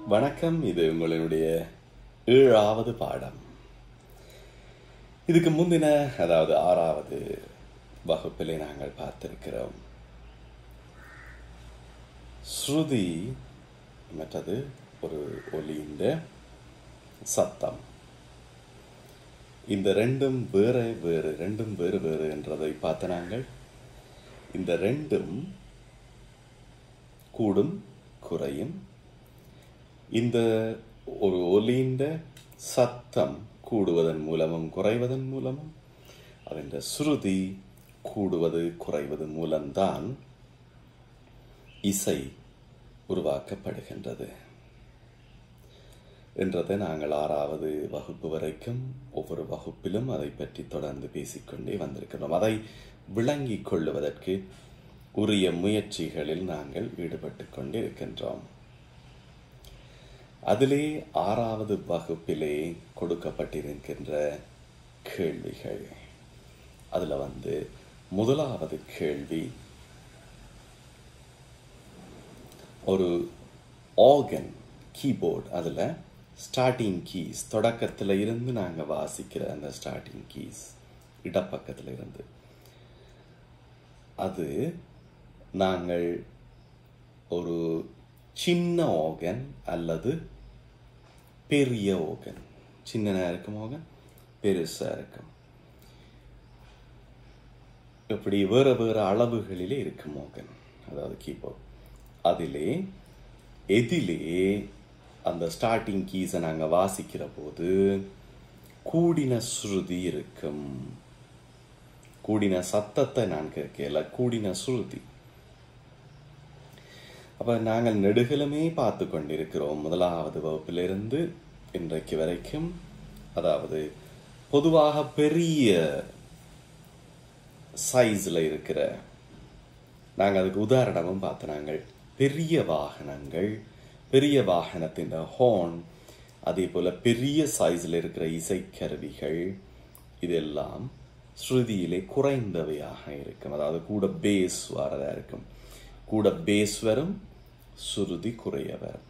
வணக்கம் இது உங்களுடைய ஏழாவது பாடம் இதுக்கு முந்தின அதாவது ஆறாவது வகுப்பிலே நாங்கள் பார்த்திருக்கிறோம் ஸ்ருதி மற்றது ஒரு ஒலிந்த சத்தம் இந்த ரெண்டும் வேற வேறு ரெண்டும் வேறு வேறு என்றதை பார்த்த நாங்கள் இந்த ரெண்டும் கூடும் குறையும் இந்த ஒரு ஒலிந்த சத்தம் கூடுவதன் மூலமும் குறைவதன் மூலமும் அதன் சுருதி கூடுவது குறைவது மூலம்தான் இசை உருவாக்கப்படுகின்றது என்றதை நாங்கள் ஆறாவது வகுப்பு வரைக்கும் ஒவ்வொரு வகுப்பிலும் அதை பற்றி தொடர்ந்து பேசிக்கொண்டே வந்திருக்கிறோம் அதை விளங்கிக் கொள்ளுவதற்கு உரிய முயற்சிகளில் நாங்கள் ஈடுபட்டு கொண்டிருக்கின்றோம் அதிலே ஆறாவது வகுப்பிலே கொடுக்கப்பட்டிருக்கின்ற கேள்விகள் அதுல வந்து முதலாவது கேள்வி ஒரு ஆர்கன் கீபோர்ட் அதுல ஸ்டார்டிங் கீஸ் தொடக்கத்துல இருந்து நாங்க வாசிக்கிற அந்த ஸ்டார்டிங் கீஸ் இடப்பக்கத்துல இருந்து அது நாங்கள் ஒரு சின்ன ஓகன் அல்லது பெரிய ஓகன் சின்னனா இருக்கும் ஓகன் பெருசா இருக்கும் இப்படி வேற வேற அளவுகளிலே இருக்கும் ஓகன் அதாவது கீபோர்ட் அதிலே எதிலே அந்த ஸ்டார்டிங் கீஸை நாங்கள் வாசிக்கிற போது கூடின ஸ்ருதி இருக்கும் கூடின சத்தத்தை நான் கேட்கல கூடின சுருதி அப்ப நாங்கள் நெடுகளுமே பார்த்து கொண்டிருக்கிறோம் முதலாவது வகுப்பிலிருந்து இன்றைக்கு வரைக்கும் அதாவது பொதுவாக பெரிய சைஸ்ல இருக்கிற நாங்கள் அதுக்கு உதாரணமும் பார்த்து நாங்கள் பெரிய வாகனங்கள் பெரிய வாகனத்தின் ஹோன் அதே போல பெரிய சைஸ்ல இருக்கிற இசைக்கருவிகள் இதெல்லாம் ஸ்ருதியிலே குறைந்தவையாக இருக்கும் அதாவது கூட பேஸ் வரதா இருக்கும் கூட பேஸ் வரும் சுருதி குறைய வரும்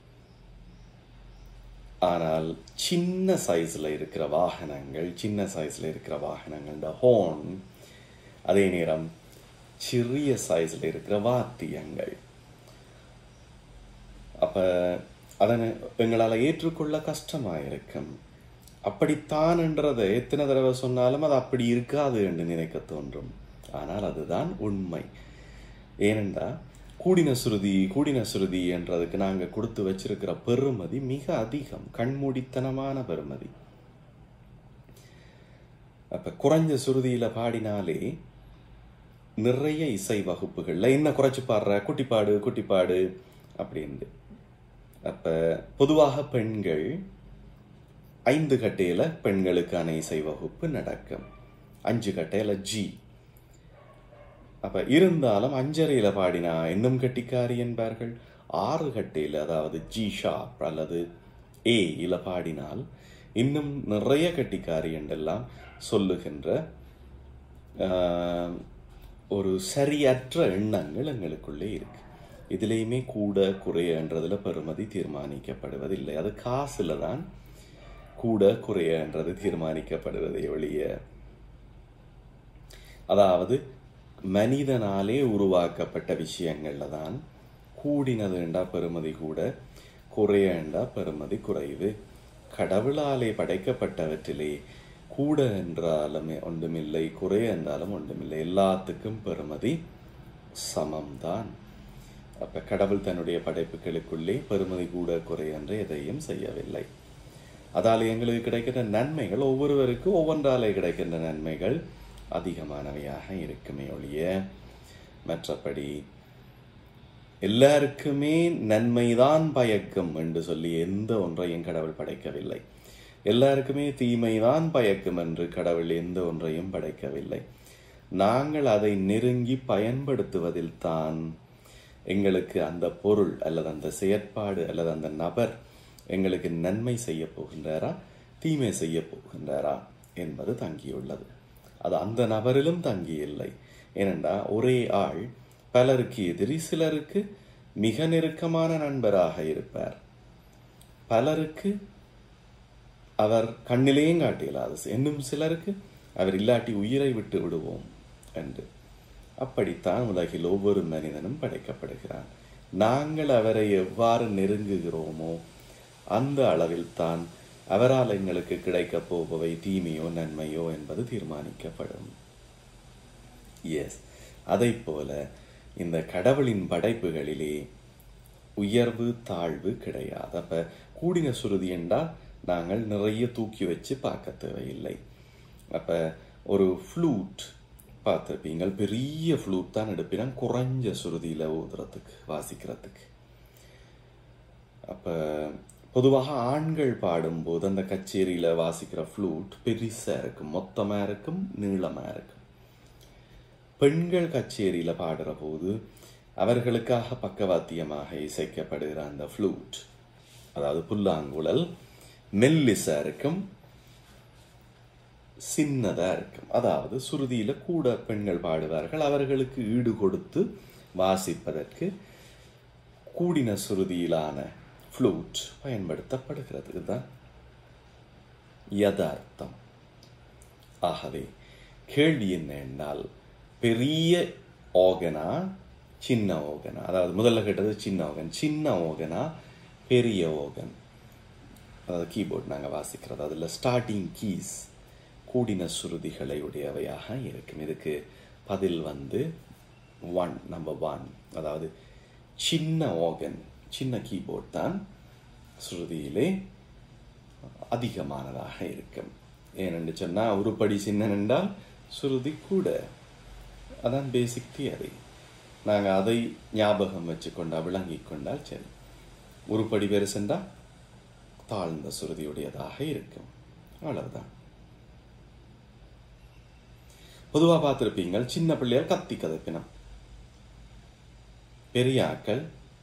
ஆனால் சின்ன சைஸ்ல இருக்கிற வாகனங்கள் சின்ன சைஸ்ல இருக்கிற வாகனங்கள் இந்த ஹோன் அதே நேரம் சிறிய சைஸ்ல இருக்கிற வாத்தியங்கள் அப்ப அதனை எங்களால் ஏற்றுக்கொள்ள கஷ்டமா இருக்கும் அப்படித்தான் என்றதை எத்தனை தடவை சொன்னாலும் அது அப்படி இருக்காது என்று நினைக்க தோன்றும் ஆனால் அதுதான் உண்மை ஏனென்றா கூடின சுருதி கூடின சுருதி என்றதுக்கு நாங்க கொடுத்து வச்சிருக்கிற பெருமதி மிக அதிகம் கண்மூடித்தனமான பெருமதி அப்ப குறைஞ்ச சுருதியில பாடினாலே நிறைய இசை வகுப்புகள்ல என்ன குறைச்சு பாடுற குட்டிப்பாடு குட்டிப்பாடு அப்படின்னு அப்ப பொதுவாக பெண்கள் ஐந்து கட்டையில பெண்களுக்கான இசை வகுப்பு நடக்கும் அஞ்சு கட்டையில ஜி அப்ப இருந்தாலும் அஞ்சரையில பாடினா இன்னும் கட்டிக்காரி என்பார்கள் ஆறு கட்டையில அதாவது ஜி ஷாப் அல்லது ஏ இல பாடினால் இன்னும் நிறைய கட்டிக்காரி என்றெல்லாம் சொல்லுகின்ற ஒரு சரியற்ற எண்ணங்கள் எங்களுக்குள்ளே இருக்கு இதுலேயுமே கூட குறையன்றதுல பெருமதி தீர்மானிக்கப்படுவதில்லை அது காசுல தான் கூட குறையன்றது தீர்மானிக்கப்படுவதை ஒழிய அதாவது மனிதனாலே உருவாக்கப்பட்ட விஷயங்கள்ல தான் கூடினதுண்டா பெருமதி கூட குறையண்டா பெருமதி குறைவு கடவுளாலே படைக்கப்பட்டவற்றிலே கூட என்றாலுமே ஒன்றுமில்லை குறைய என்றாலும் ஒன்றுமில்லை எல்லாத்துக்கும் பெருமதி சமம்தான் அப்ப கடவுள் தன்னுடைய படைப்புகளுக்குள்ளே பெருமதி கூட குறை என்று எதையும் செய்யவில்லை அதால் எங்களுக்கு கிடைக்கின்ற நன்மைகள் ஒவ்வொருவருக்கும் ஒவ்வொன்றாலே கிடைக்கின்ற நன்மைகள் அதிகமானவையாக இருக்குமே ஒழிய மற்றபடி எல்லாருக்குமே நன்மைதான் பயக்கும் என்று சொல்லி எந்த ஒன்றையும் கடவுள் படைக்கவில்லை எல்லாருக்குமே தீமைதான் பயக்கும் என்று கடவுள் எந்த ஒன்றையும் படைக்கவில்லை நாங்கள் அதை நெருங்கி பயன்படுத்துவதில் தான் எங்களுக்கு அந்த பொருள் அல்லது அந்த செயற்பாடு அல்லது அந்த நபர் எங்களுக்கு நன்மை செய்ய போகின்றாரா தீமை செய்ய போகின்றாரா என்பது தங்கியுள்ளது அது அந்த நபரிலும் தங்கி இல்லை ஏனென்றா ஒரே ஆள் பலருக்கு எதிரி சிலருக்கு மிக நெருக்கமான நண்பராக இருப்பார் பலருக்கு அவர் கண்ணிலேயும் காட்டியலாது இன்னும் சிலருக்கு அவர் இல்லாட்டி உயிரை விட்டு விடுவோம் என்று அப்படித்தான் உலகில் ஒவ்வொரு மனிதனும் படைக்கப்படுகிறான் நாங்கள் அவரை எவ்வாறு நெருங்குகிறோமோ அந்த அளவில் தான் அவரால் எங்களுக்கு கிடைக்கப் போபவை தீமையோ நன்மையோ என்பது தீர்மானிக்கப்படும் எஸ் அதை போல இந்த கடவுளின் படைப்புகளிலே உயர்வு தாழ்வு கிடையாது அப்ப கூடின சுருதி என்றால் நாங்கள் நிறைய தூக்கி வச்சு பார்க்க தேவையில்லை அப்ப ஒரு ஃப்ளூட் பார்த்துருப்பீங்க பெரிய ஃப்ளூட் தான் எடுப்பினா குறைஞ்ச சுருதியில ஊதுறதுக்கு வாசிக்கிறதுக்கு அப்ப பொதுவாக ஆண்கள் பாடும்போது அந்த கச்சேரியில வாசிக்கிற ஃப்ளூட் பெருசா இருக்கும் மொத்தமா இருக்கும் நீளமா இருக்கும் பெண்கள் கச்சேரியில பாடுற போது அவர்களுக்காக பக்கவாத்தியமாக இசைக்கப்படுகிற அந்த ஃப்ளூட் அதாவது புல்லாங்குழல் மெல்லிசா இருக்கும் சின்னதா இருக்கும் அதாவது சுருதியில கூட பெண்கள் பாடுவார்கள் அவர்களுக்கு ஈடு கொடுத்து வாசிப்பதற்கு கூடின சுருதியிலான ஃப்ளூட் பயன்படுத்தப்படுகிறது இதுதான் யதார்த்தம் ஆகவே கேள்வி என்ன என்றால் பெரிய ஓகனா சின்ன ஓகனா அதாவது முதல்ல கேட்டது சின்ன ஓகன் சின்ன ஓகனா பெரிய ஓகன் அதாவது கீபோர்ட் நாங்கள் வாசிக்கிறது அதில் ஸ்டார்டிங் கீஸ் கூடின சுருதிகளை உடையவையாக இருக்கும் இதுக்கு பதில் வந்து ஒன் நம்பர் ஒன் அதாவது சின்ன ஓகன் சின்ன கீபோர்ட் தான் சுருதியிலே அதிகமானதாக இருக்கும் ஏனென்று சொன்னால் உருப்படி சின்ன என்றால் சுருதி கூட அதான் பேசிக் தியரி நாங்கள் அதை ஞாபகம் வச்சுக்கொண்டா விளங்கிக் கொண்டால் சரி உருப்படி பெருசென்றா தாழ்ந்த சுருதியுடையதாக இருக்கும் அவ்வளவுதான் பொதுவா பார்த்திருப்பீங்க சின்ன பிள்ளையார் கத்தி கதைப்பினம் பெரியாக்கள்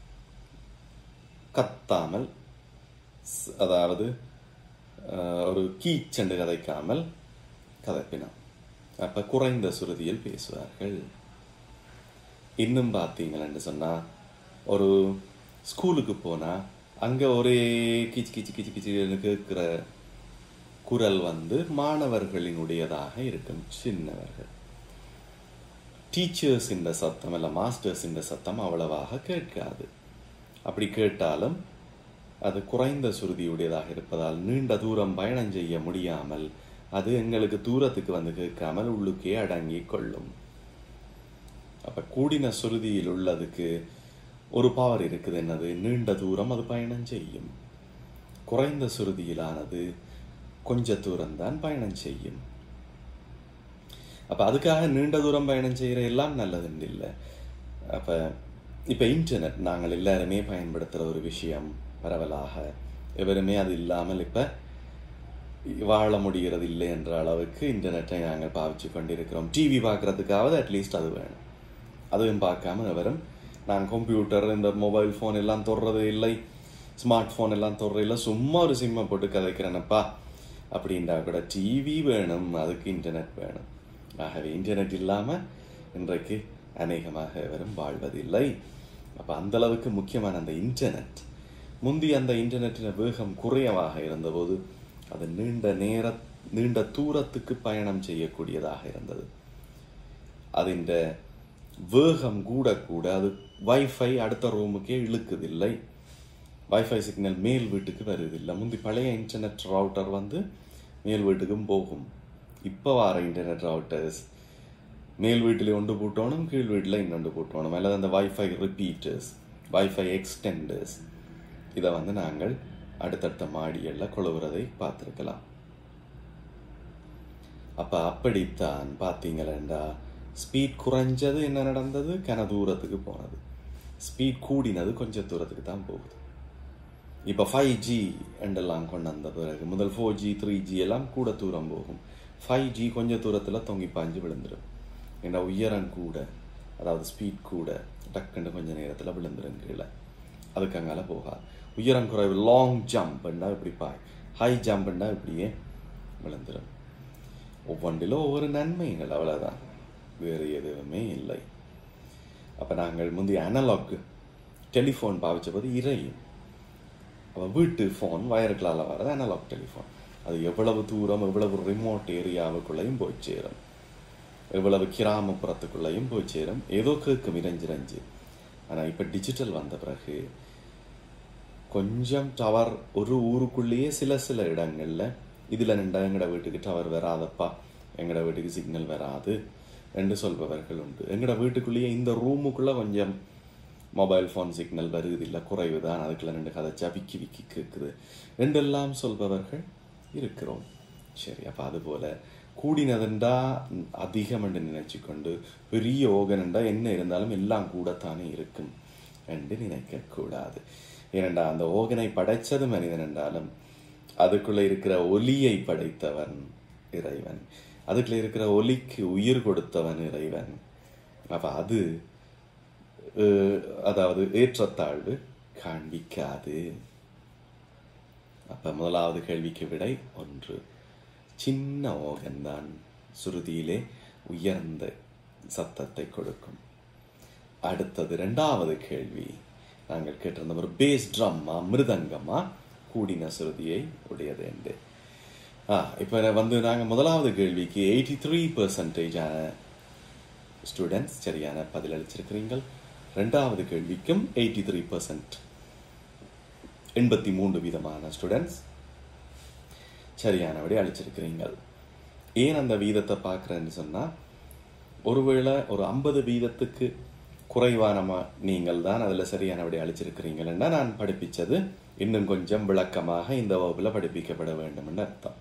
கத்தாமல் ஸ்- அதாவது அஹ், ஒரு கீச்செண்டு கதைக்காமல் கதைப்பினம் அப்ப குறைந்த சுருதியில் பேசுவார்கள் இன்னும் பார்த்தீங்களன்னு சொன்னா ஒரு ஸ்கூலுக்கு போனா அங்க ஒரே கிச்சு கிச்சு கிச்சு கிச்சுன்னு கேட்கிற குரல் வந்து மாணவர்களினுடையதாக இருக்கும் சின்னவர்கள் டீச்சர்ஸ் இந்த சத்தம் இல்ல மாஸ்டர்ஸ் இந்த சத்தம் அவ்வளவாக கேட்காது அப்படி கேட்டாலும் அது குறைந்த சுருதியுடையதாக இருப்பதால் நீண்ட தூரம் பயணம் செய்ய முடியாமல் அது எங்களுக்கு தூரத்துக்கு வந்து கேட்காமல் உள்ளுக்கே அடங்கிக் கொள்ளும் அப்ப கூடின சுருதியில் உள்ளதுக்கு ஒரு பவர் இருக்குது என்னது நீண்ட தூரம் அது பயணம் செய்யும் குறைந்த சுருதியிலானது கொஞ்ச தூரம் தான் பயணம் செய்யும் அப்ப அதுக்காக நீண்ட தூரம் பயணம் செய்யற எல்லாம் நல்லதுன்னு இல்லை அப்ப இப்ப இன்டர்நெட் நாங்கள் எல்லாருமே பயன்படுத்துற ஒரு விஷயம் பரவலாக எவருமே அது இல்லாமல் இப்ப வாழ முடிகிறது இல்லை என்ற அளவுக்கு இன்டர்நெட்டை நாங்கள் பாவிச்சு கொண்டிருக்கிறோம் டிவி பார்க்கறதுக்காவது அட்லீஸ்ட் அது வேணும் அதுவும் பார்க்காம எவரும் நான் கம்ப்யூட்டர் இந்த மொபைல் ஃபோன் எல்லாம் தொடுறது இல்லை ஸ்மார்ட் ஃபோன் எல்லாம் தொடுறது இல்லை சும்மா ஒரு சிம்மை போட்டு கதைக்கிறேனப்பா அப்படின்றா கூட டிவி வேணும் அதுக்கு இன்டர்நெட் வேணும் ஆகவே இன்டர்நெட் இல்லாம இன்றைக்கு அநேகமாக எவரும் வாழ்வதில்லை அப்ப அந்த அளவுக்கு முக்கியமான அந்த இன்டர்நெட் முந்தி அந்த இன்டர்நெட்டின் வேகம் குறைவாக இருந்தபோது அது நீண்ட நேர நீண்ட தூரத்துக்கு பயணம் செய்யக்கூடியதாக இருந்தது അതിൻ്റെ വേഗം കൂടെ കൂടെ അത് വൈഫൈ അടുത്ത റൂമുക്കേ ഇളുക്കുതിல்லை வைஃபை சிக்னல் மேல் வீட்டுக்கு வருவதில்லை முந்தி பழைய இன்டர்நெட் ரவுட்டர் வந்து மேல் வீட்டுக்கும் போகும் இப்போ வர இன்டர்நெட் ரவுட்டர்ஸ் மேல் வீட்டில் ஒன்று போட்டோணும் கீழ் வீட்டில் இன்னொன்று போட்டோணும் அல்லது அந்த வைஃபை ரிப்பீட்டர்ஸ் வைஃபை எக்ஸ்டெண்டர்ஸ் இதை வந்து நாங்கள் அடுத்தடுத்த மாடிகளில் கொழுவுறதை பார்த்துருக்கலாம் அப்ப அப்படித்தான் பார்த்தீங்களா ஸ்பீட் குறைஞ்சது என்ன நடந்தது கன தூரத்துக்கு போனது ஸ்பீட் கூடினது கொஞ்சம் தூரத்துக்கு தான் போகுது இப்போ ஃபைவ் ஜி என்றெல்லாம் கொண்டு வந்த பிறகு முதல் ஃபோர் ஜி த்ரீ ஜி எல்லாம் கூட தூரம் போகும் ஃபைவ் ஜி கொஞ்சம் தூரத்தில் தொங்கி பாஞ்சு விழுந்துடும் ஏன்னா உயரம் கூட அதாவது ஸ்பீட் கூட டக்குன்னு கொஞ்ச நேரத்தில் விழுந்துடும் கீழே அதுக்கு அங்கால போகாது உயரம் குறைவு லாங் ஜம்ப்னா இப்படி பாய் ஹை ஜம்ப்னா இப்படியே விழுந்துடும் ஒவ்வொன்றிலும் ஒவ்வொரு நன்மைகள் அவ்வளவுதான் வேறு எதுவுமே இல்லை அப்ப நாங்கள் முந்தைய அனலாக் டெலிஃபோன் பாவிச்ச போது இறையும் அப்ப வீட்டு ஃபோன் வயர்களால் வர்றது அனலாக் டெலிஃபோன் அது எவ்வளவு தூரம் எவ்வளவு ரிமோட் ஏரியாவுக்குள்ளேயும் போய் சேரும் எவ்வளவு கிராமப்புறத்துக்குள்ளேயும் போய் சேரும் ஏதோ கேட்கும் இறைஞ்சிரஞ்சு ஆனா இப்ப டிஜிட்டல் வந்த பிறகு கொஞ்சம் டவர் ஒரு ஊருக்குள்ளேயே சில சில இடங்கள்ல இதுல நின்றா எங்கட வீட்டுக்கு டவர் வராதப்பா எங்கட வீட்டுக்கு சிக்னல் வராது என்று சொல்பவர்கள் உண்டு எங்கட வீட்டுக்குள்ளேயே இந்த ரூமுக்குள்ள கொஞ்சம் மொபைல் ஃபோன் சிக்னல் வருது இல்லை குறைவு தான் அதுக்குள்ள நின்று கதைச்சா விக்கி விக்கி கேட்குது என்றெல்லாம் சொல்பவர்கள் இருக்கிறோம் சரி அப்ப அதுபோல கூடினதுண்டா அதிகம் என்று நினைச்சு கொண்டு பெரிய ஓகனண்டா என்ன இருந்தாலும் எல்லாம் கூடத்தானே இருக்கும் என்று நினைக்க கூடாது ஏனென்றா அந்த ஓகனை படைச்சது மனிதன் என்றாலும் அதுக்குள்ள இருக்கிற ஒலியை படைத்தவன் இறைவன் அதுக்குள்ள இருக்கிற ஒலிக்கு உயிர் கொடுத்தவன் இறைவன் அப்ப அது அஹ், அதாவது ஏற்றத்தாழ்வு காண்பிக்காது அப்ப முதலாவது கேள்விக்கு விடை ஒன்று சின்ன ஓகன்தான் சுருதியிலே உயர்ந்த சத்தத்தை கொடுக்கும் அடுத்தது இரண்டாவது கேள்வி நாங்கள் கேட்டிருந்த ஒரு பேஸ் ட்ரம்மா மிருதங்கமா கூடின சுருதியை உடையது என்று ஆ இப்போ வந்து நாங்கள் முதலாவது கேள்விக்கு எயிட்டி த்ரீ பர்சன்டேஜான ஸ்டூடெண்ட்ஸ் சரியான பதில் அளிச்சிருக்கிறீங்கள் ரெண்டாவது கேள்விக்கும் எயிட்டி த்ரீ பர்சன்ட் எண்பத்தி மூன்று வீதமான ஸ்டூடெண்ட்ஸ் சரியானபடி அளிச்சிருக்கிறீங்கள் ஏன் அந்த வீதத்தை பார்க்குறேன்னு சொன்னா ஒருவேளை ஒரு ஐம்பது வீதத்துக்கு குறைவானமா நீங்கள் தான் அதில் சரியானபடி அளிச்சிருக்கிறீங்கன்னா நான் படிப்பிச்சது இன்னும் கொஞ்சம் விளக்கமாக இந்த வகுப்பில் படிப்பிக்கப்பட வேண்டும்னு அர்த்தம்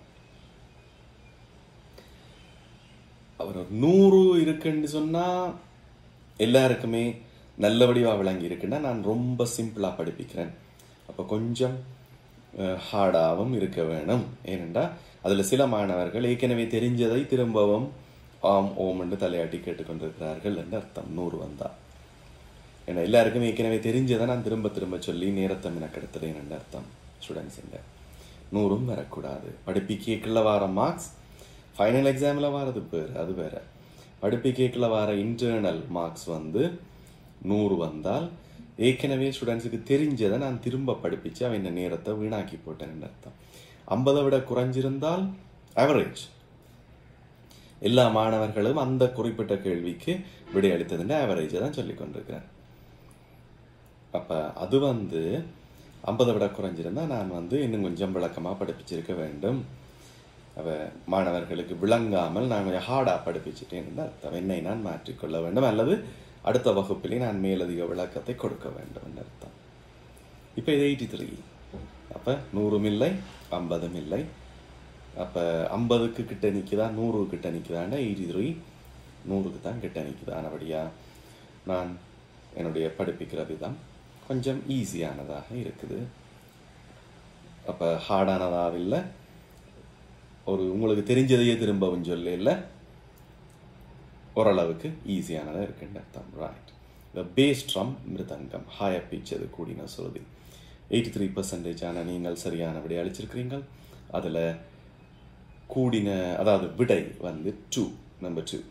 அவர் ஒரு நூறு இருக்குன்னு சொன்னா எல்லாருக்குமே நல்லபடியாக விளங்கி இருக்குன்னா நான் ரொம்ப சிம்பிளா படிப்பிக்கிறேன் அப்போ கொஞ்சம் ஹார்டாகவும் இருக்க வேணும் ஏனென்றா அதுல சில மாணவர்கள் ஏற்கனவே தெரிஞ்சதை திரும்பவும் ஆம் ஓம் என்று தலையாட்டி கேட்டுக்கொண்டிருக்கிறார்கள் என்று அர்த்தம் நூறு வந்தா ஏன்னா எல்லாருக்கும் ஏற்கனவே தெரிஞ்சதை நான் திரும்ப திரும்ப சொல்லி நேரத்தை மினக்கெடுத்துறேன் என்று அர்த்தம் ஸ்டூடெண்ட்ஸுங்க நூறும் வரக்கூடாது படிப்பிக்கேக்குள்ள வார மார்க்ஸ் ஃபைனல் எக்ஸாமில் வாரது பேர் அது வேற படிப்பிக்கேக்குள்ள வார இன்டர்னல் மார்க்ஸ் வந்து நூறு வந்தால் ஏற்கனவே ஸ்டூடெண்ட்ஸுக்கு தெரிஞ்சதை நான் திரும்ப படிப்பிச்சு அவன் இந்த நேரத்தை வீணாக்கி போட்டேன்னு அர்த்தம் ஐம்பதை விட குறைஞ்சிருந்தால் ஆவரேஜ் எல்லா மாணவர்களும் அந்த குறிப்பிட்ட கேள்விக்கு விடையளித்ததுன்ற ஆவரேஜை தான் சொல்லி கொண்டிருக்கிறேன் அப்ப அது வந்து ஐம்பதை விட குறைஞ்சிருந்தா நான் வந்து இன்னும் கொஞ்சம் விளக்கமா படிப்பிச்சிருக்க வேண்டும் அவ மாணவர்களுக்கு விளங்காமல் நான் கொஞ்சம் ஹார்டா படிப்பிச்சிட்டேன் என்று அர்த்தம் என்னை நான் மாற்றிக்கொள்ள வேண்டும் அல்லது அடுத்த வகுப்பிலே நான் மேலதிக விளக்கத்தை கொடுக்க வேண்டும் என்று அர்த்தம் இப்ப இது எயிட்டி த்ரீ அப்ப நூறும் இல்லை ஐம்பதும் இல்லை அப்ப ஐம்பதுக்கு கிட்ட நிக்குதா நூறு கிட்ட நிக்குதான்னா எயிட்டி த்ரீ நூறுக்கு தான் கிட்ட நிக்குதானபடியா நான் என்னுடைய படிப்பிக்கிற விதம் கொஞ்சம் ஈஸியானதாக இருக்குது அப்ப ஹார்டானதாக இல்லை ஒரு உங்களுக்கு தெரிஞ்சதையே திரும்பவும் சொல்ல இல்லை ஓரளவுக்கு ஈஸியானதாக இருக்குன்னு அர்த்தம் ரைட் இந்த பேஸ் ட்ரம் மிருதங்கம் ஹாய பிச்சது கூடின சுருதி எயிட்டி த்ரீ பர்சன்டேஜான நீங்கள் சரியானபடி அளிச்சிருக்கிறீங்கள் அதில் கூடின அதாவது விடை வந்து டூ நம்பர் டூ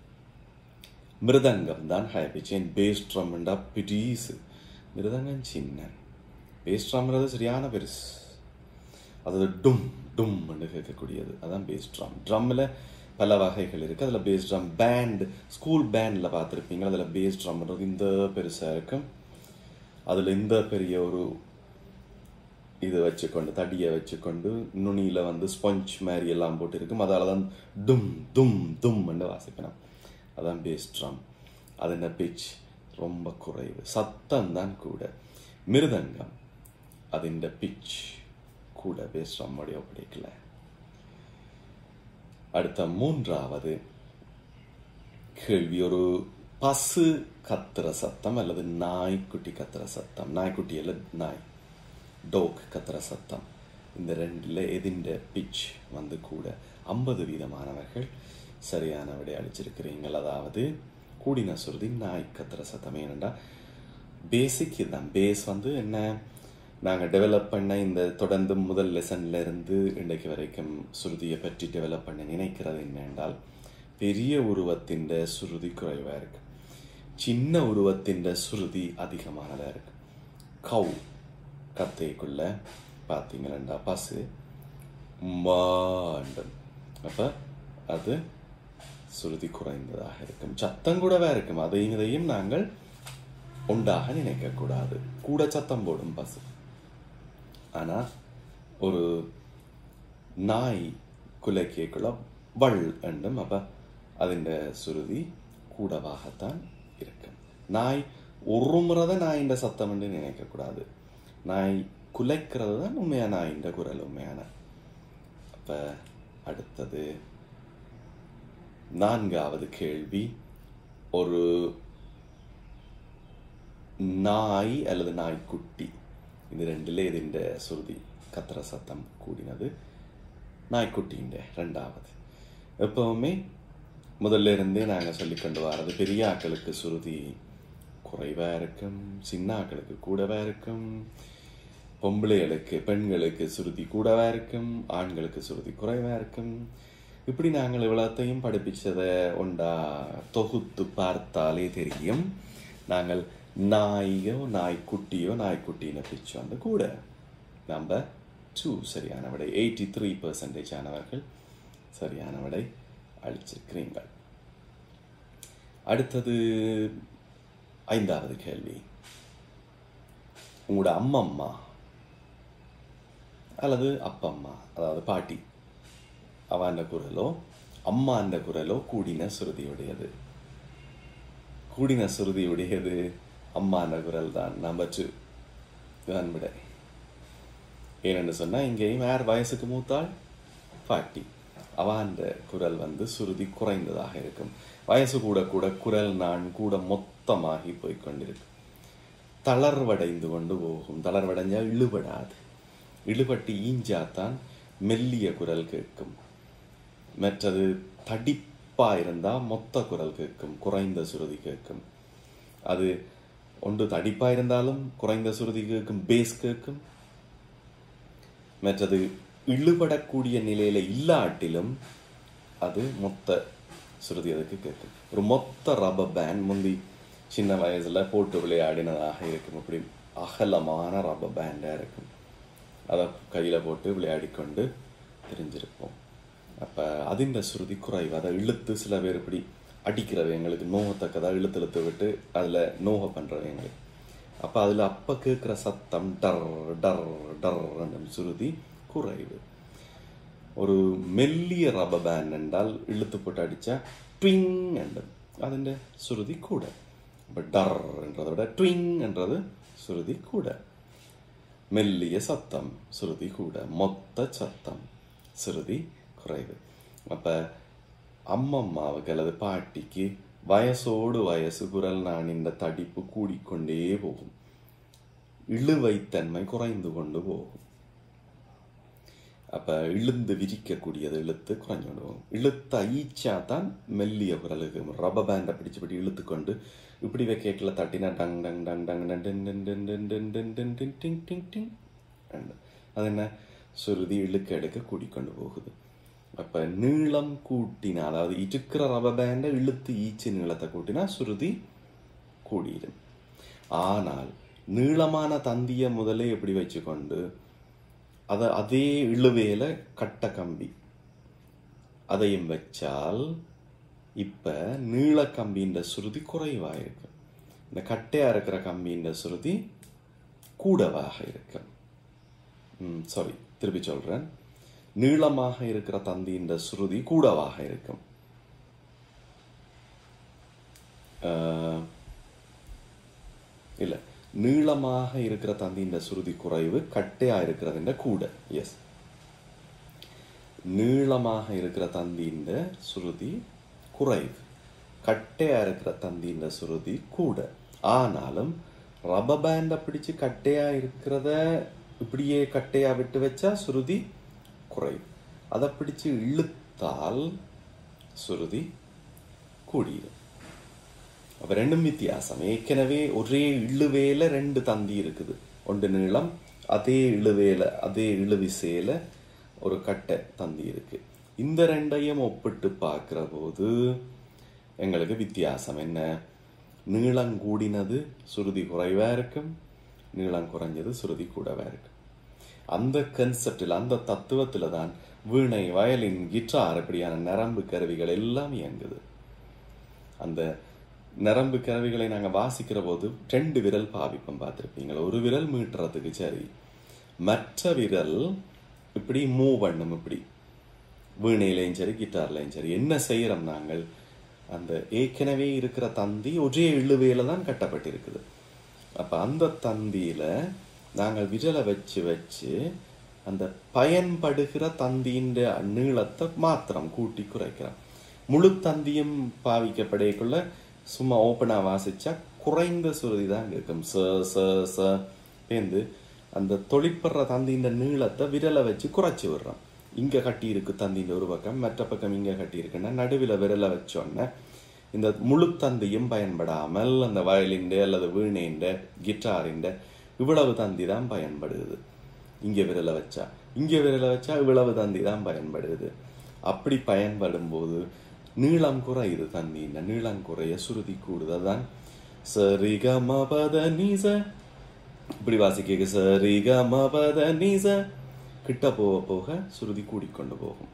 மிருதங்கம் தான் ஹாய பிச் ஏன் பேஸ் ட்ரம்ண்டா பிடீஸு மிருதங்கம் சின்ன பேஸ் ட்ரம்ன்றது சரியான பெருசு அதாவது டும் டும் என்று கேட்கக்கூடியது அதான் பேஸ் ட்ரம் ட்ரம்மில் பல வகைகள் இருக்குது அதில் பேஸ் ட்ரம் பேண்ட் ஸ்கூல் பேண்டில் பார்த்துருப்பீங்க அதில் பேஸ் ட்ரம்ன்றது இந்த பெருசாக இருக்கும் அதில் இந்த பெரிய ஒரு இது வச்சுக்கொண்டு தடியை வச்சுக்கொண்டு நுனியில் வந்து ஸ்பஞ்ச் மாதிரி எல்லாம் போட்டு இருக்கும் அதால தான் டும் தும் தும் என்று வாசிக்கணும் அதான் பேஸ் ட்ரம் அதோட பிச் ரொம்ப குறைவு சத்தம் தான் கூட மிருதங்கம் അതിൻ്റെ പിച്ച് கூட பேஸ் ட்ரம்மோடைய ஒப்படைக்கல அடுத்த மூன்றாவது கேள்வி ஒரு பசு கத்துற சத்தம் அல்லது நாய்க்குட்டி கத்துற சத்தம் நாய்க்குட்டி அல்ல நாய் டோக் கத்துற சத்தம் இந்த ரெண்டுல எதின்ற பிச் வந்து கூட ஐம்பது வீதமானவர்கள் சரியான விடை அளிச்சிருக்கிறீங்கள் அதாவது கூடின சுருதி நாய் கத்துற சத்தம் ஏனென்றா பேசிக் இதுதான் பேஸ் வந்து என்ன நாங்கள் டெவலப் பண்ண இந்த தொடர்ந்து முதல் லெசன்ல இருந்து இன்றைக்கு வரைக்கும் சுருதியை பற்றி டெவலப் பண்ண நினைக்கிறது என்னென்றால் பெரிய உருவத்தின் சுருதி குறைவா இருக்கு சின்ன உருவத்தின் சுருதி அதிகமானதா இருக்கு கவு கத்தைக்குள்ள பார்த்தீங்களா பசு மாண்டும் அப்ப அது சுருதி குறைந்ததாக இருக்கும் சத்தம் கூடவே இருக்கும் அதையும் இதையும் நாங்கள் உண்டாக நினைக்கக்கூடாது கூட சத்தம் போடும் பசு ஆனா ஒரு நாய் குலைக்கேக்குள்ள வள் என்றும் அப்ப അതിൻ്റെ ശ്രുതി കൂടവാകത്താൻ ഇരിക്കും നായ് ഉറുമുറത നായിൻ്റെ സത്തം കൊണ്ട് നിனைக்கக்கூடாது நாய் குலைக்கிறது தான் உண்மையான நாயிൻ്റെ குரல் உண்மையான அப்ப அடுத்தது நான்காவது கேள்வி ஒரு നായ് அல்லது നായ്ക്കുട്ടി ഇത് രണ്ടിലെ ഇതിൻ്റെ ശ്രുതി കത്ര സത്തം കൂടിനത് நாய்க்குட்டின்ற ரெண்டாவது எப்பவுமே முதல்ல இருந்தே நாங்கள் சொல்லி கொண்டு வர்றது பெரிய ஆக்களுக்கு சுருதி குறைவா இருக்கும் சின்ன ஆக்களுக்கு கூடவா இருக்கும் பொம்பளைகளுக்கு பெண்களுக்கு சுருதி கூடவா இருக்கும் ஆண்களுக்கு சுருதி குறைவா இருக்கும் இப்படி நாங்கள் இவ்வளத்தையும் படிப்பிச்சதை உண்டா தொகுத்து பார்த்தாலே தெரியும் நாங்கள் நாயோ நாய்க்குட்டியோ நாய்க்குட்டின்னு பிரிச்சு வந்து கூட நம்ம டூ சரியான விடை எயிட்டி த்ரீ பர்சன்டேஜ் ஆனவர்கள் சரியான விடை அளிச்சிருக்கிறீங்கள் அடுத்தது ஐந்தாவது கேள்வி உங்களோட அம்மம்மா அல்லது அப்பம்மா அதாவது பாட்டி அவன் குரலோ அம்மா அந்த குரலோ கூடின சுருதியுடையது கூடின சுருதியுடையது அம்மா அந்த குரல் தான் நம்பர் டூ தான் விடை ஏனென்று சொன்னால் இங்கேயும் யார் வயசுக்கு மூத்தாள் பாட்டி அவாண்ட குரல் வந்து சுருதி குறைந்ததாக இருக்கும் வயசு கூட கூட குரல் நான் கூட மொத்தமாகி போய் கொண்டிருக்கும் தளர்வடைந்து கொண்டு போகும் தளர்வடைஞ்சா இழுபடாது இழுபட்டு ஈஞ்சாத்தான் மெல்லிய குரல் கேட்கும் மற்றது தடிப்பா இருந்தா மொத்த குரல் கேட்கும் குறைந்த சுருதி கேட்கும் அது ஒன்று தடிப்பா இருந்தாலும் குறைந்த சுருதி கேட்கும் பேஸ் கேட்கும் மற்றது இழுபடக்கூடிய நிலையில இல்லாட்டிலும் அது மொத்த சுருதி அதுக்கு கேட்கும் ஒரு மொத்த ரப்பர் பேண்ட் முந்தி சின்ன வயசுல போட்டு விளையாடினதாக இருக்கும் இப்படி அகலமான ரப்பர் பேண்டா இருக்கும் அதை கையில போட்டு விளையாடி கொண்டு தெரிஞ்சிருப்போம் அப்ப அதிண்ட சுருதி குறைவு அதை இழுத்து சில பேர் இப்படி அடிக்கிறவங்களுக்கு நோகத்தக்கதா இழுத்து இழுத்து விட்டு அதுல நோக பண்றவங்களுக்கு அப்ப அதுல அப்ப கேட்கிற சத்தம் டர் டர் டர் சுருதி குறைவு ஒரு மெல்லிய ரப்பர் பேண்ட் என்றால் இழுத்து போட்டு அடிச்சா ட்விங் என்றது അതിൻ്റെ ശ്രുതി കൂടെ അപ്പം ഡർ என்றதை விட ட்விங் என்றது ശ്രുതി കൂടെ மெல்லிய சத்தம் ശ്രുതി கூட மொத்த சத்தம் ശ്രുതി குறைவு அப்ப அம்மம்மாவுக்கு அல்லது பாட்டிக்கு வயசோடு வயசு குரல் நாணின்ற தடிப்பு கூடிக்கொண்டே போகும் இழுவைத்தன்மை குறைந்து கொண்டு போகும் அப்ப இழுந்து விரிக்கக்கூடியது இழுத்து குறைஞ்சு கொண்டு போகும் இழுத்து ஐச்சா தான் மெல்லிய குரலுக்கு ரப்பர் பேண்டை பிடிச்சு பிடி இழுத்து கொண்டு இப்படி கேட்கல தட்டினா டங் டங் டங் டங் டங் டென் டென் டென் டென் டென் டென் டென் டென் டிங் டிங் டிங் அது என்ன சுருதி இழுக்க எடுக்க கூடிக்கொண்டு போகுது அப்ப நீளம் கூட்டினா அதாவது இருக்கிற ரப்பர் பேண்டை இழுத்து ஈச்சு நீளத்தை கூட்டினா சுருதி கூடிடும் ஆனால் நீளமான தந்திய முதலே எப்படி வச்சுக்கொண்டு அத அதே இழுவையில கட்ட கம்பி அதையும் வச்சால் இப்ப நீள கம்பின்ற சுருதி குறைவாயிருக்கு இந்த கட்டையா இருக்கிற கம்பின்ற சுருதி கூடவாக இருக்கு சாரி திருப்பி சொல்றேன் நீளமாக இருக்கிற தந்தின்ற சுருதி கூடவாக இருக்கும் இல்ல நீளமாக இருக்கிற தந்தின்ற சுருதி குறைவு கட்டையா இருக்கிறதுன்ற கூட எஸ் நீளமாக இருக்கிற தந்தின்ற சுருதி குறைவு கட்டையா இருக்கிற தந்தின்ற சுருதி கூட ஆனாலும் ரப்பர் பேண்டை பிடிச்சு கட்டையா இருக்கிறத இப்படியே கட்டையா விட்டு வச்சா சுருதி குறைவு அதை பிடிச்சு இழுத்தால் சுருதி கூடிடும் அப்ப ரெண்டும் வித்தியாசம் ஏற்கனவே ஒரே இழுவேல ரெண்டு தந்தி இருக்குது ஒன்று நீளம் அதே இழுவேல அதே இழுவிசையில ஒரு கட்டை தந்தி இருக்கு இந்த ரெண்டையும் ஒப்பிட்டு பார்க்கிற போது எங்களுக்கு வித்தியாசம் என்ன நீளம் கூடினது சுருதி குறைவா இருக்கும் நீளம் குறைஞ்சது சுருதி கூடவா இருக்கு அந்த கன்செப்டில் அந்த தத்துவத்துல தான் வீணை வயலின் கிட்டார் இப்படியான நரம்பு கருவிகள் எல்லாம் இயங்குது அந்த நரம்பு கருவிகளை நாங்க வாசிக்கிற போது ரெண்டு விரல் பாவிப்போம் பார்த்துருப்பீங்களா ஒரு விரல் மீட்டுறதுக்கு சரி மற்ற விரல் இப்படி மூவ் பண்ணும் இப்படி வீணையிலையும் சரி கிட்டார்லையும் சரி என்ன செய்யறோம் நாங்கள் அந்த ஏற்கனவே இருக்கிற தந்தி ஒரே இழுவையில தான் கட்டப்பட்டிருக்குது அப்ப அந்த தந்தியில நாங்கள் விரலை வச்சு வச்சு அந்த பயன்படுகிற தந்தியின் நீளத்தை மாத்திரம் கூட்டி குறைக்கிறோம் முழு தந்தியும் பாவிக்கப்படையக்குள்ள சும்மா ஓப்பனா வாசிச்சா குறைந்த சுருதி தான் இருக்கும் ச ச ச பேந்து அந்த தொழிற்படுற தந்தியின் நீளத்தை விரலை வச்சு குறைச்சி விடுறோம் இங்க கட்டி இருக்கு தந்தியின் ஒரு பக்கம் மற்ற பக்கம் இங்க கட்டி இருக்குன்னா நடுவில் விரலை வச்சோன்னே இந்த முழு தந்தியும் பயன்படாமல் அந்த வயலின் அல்லது வீணைண்ட கிட்டாரிண்ட இவ்வளவு தந்தி தான் பயன்படுது இங்க விரலை வச்சா இங்க விரலை வச்சா இவ்வளவு தந்தி தான் பயன்படுது அப்படி பயன்படும் போது நீளம் குறையுது தண்ணியின் நீளம் குறைய சுருதி கூடுதல் தான் சரிகமபத நீச இப்படி வாசிக்க சரிகமபத நீச கிட்ட போக போக சுருதி கூடிக்கொண்டு போகும்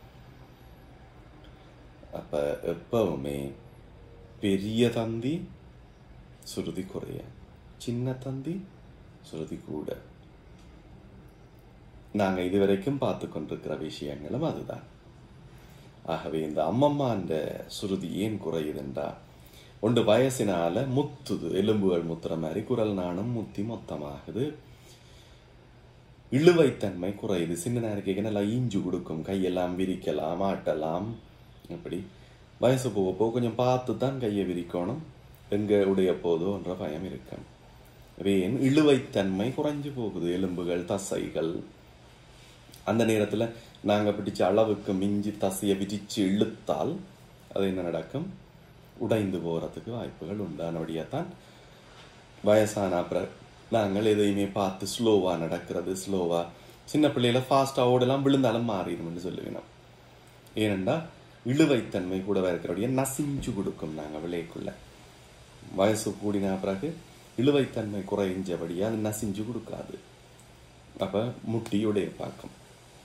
அப்ப எப்பவுமே பெரிய தந்தி சுருதி குறைய சின்ன தந்தி சுருதி கூட நாங்க இதுவரைக்கும் பார்த்து கொண்டிருக்கிற விஷயங்களும் அதுதான் ஆகவே இந்த அம்மம்மான்ற சுருதி ஏன் குறையுதுன்றா ஒன்று வயசினால முத்துது எலும்புகள் முத்துற மாதிரி குரல் நாணம் முத்தி மொத்தமாகுது இழுவைத்தன்மை குறையுது சின்ன நேரம் நல்லா ஈஞ்சு கொடுக்கும் கையெல்லாம் விரிக்கலாம் ஆட்டலாம் இப்படி வயசு போக போக கொஞ்சம் பார்த்து தான் கையை விரிக்கணும் எங்க உடைய போதோன்ற பயம் இருக்கும் வேன் இழுவைத்தன்மை குறைஞ்சு போகுது எலும்புகள் தசைகள் அந்த நேரத்துல நாங்க பிடிச்ச அளவுக்கு மிஞ்சி தசையை விரிச்சு இழுத்தால் அது என்ன நடக்கும் உடைந்து போறதுக்கு வாய்ப்புகள் உண்டானபடியா தான் வயசான அப்புறம் நாங்கள் எதையுமே பார்த்து ஸ்லோவா நடக்கிறது ஸ்லோவா சின்ன பிள்ளையில ஃபாஸ்டா ஓடலாம் விழுந்தாலும் மாறிடும்னு சொல்லுவேன் ஏனென்றா இழுவைத்தன்மை கூட இருக்கிறபடியே நசிஞ்சு கொடுக்கும் நாங்க விளையக்குள்ள வயசு கூடின பிறகு இழுவைத்தன்மை குறைஞ்சபடியா அது நசிஞ்சு கொடுக்காது அப்ப முட்டியுடைய பார்க்கும்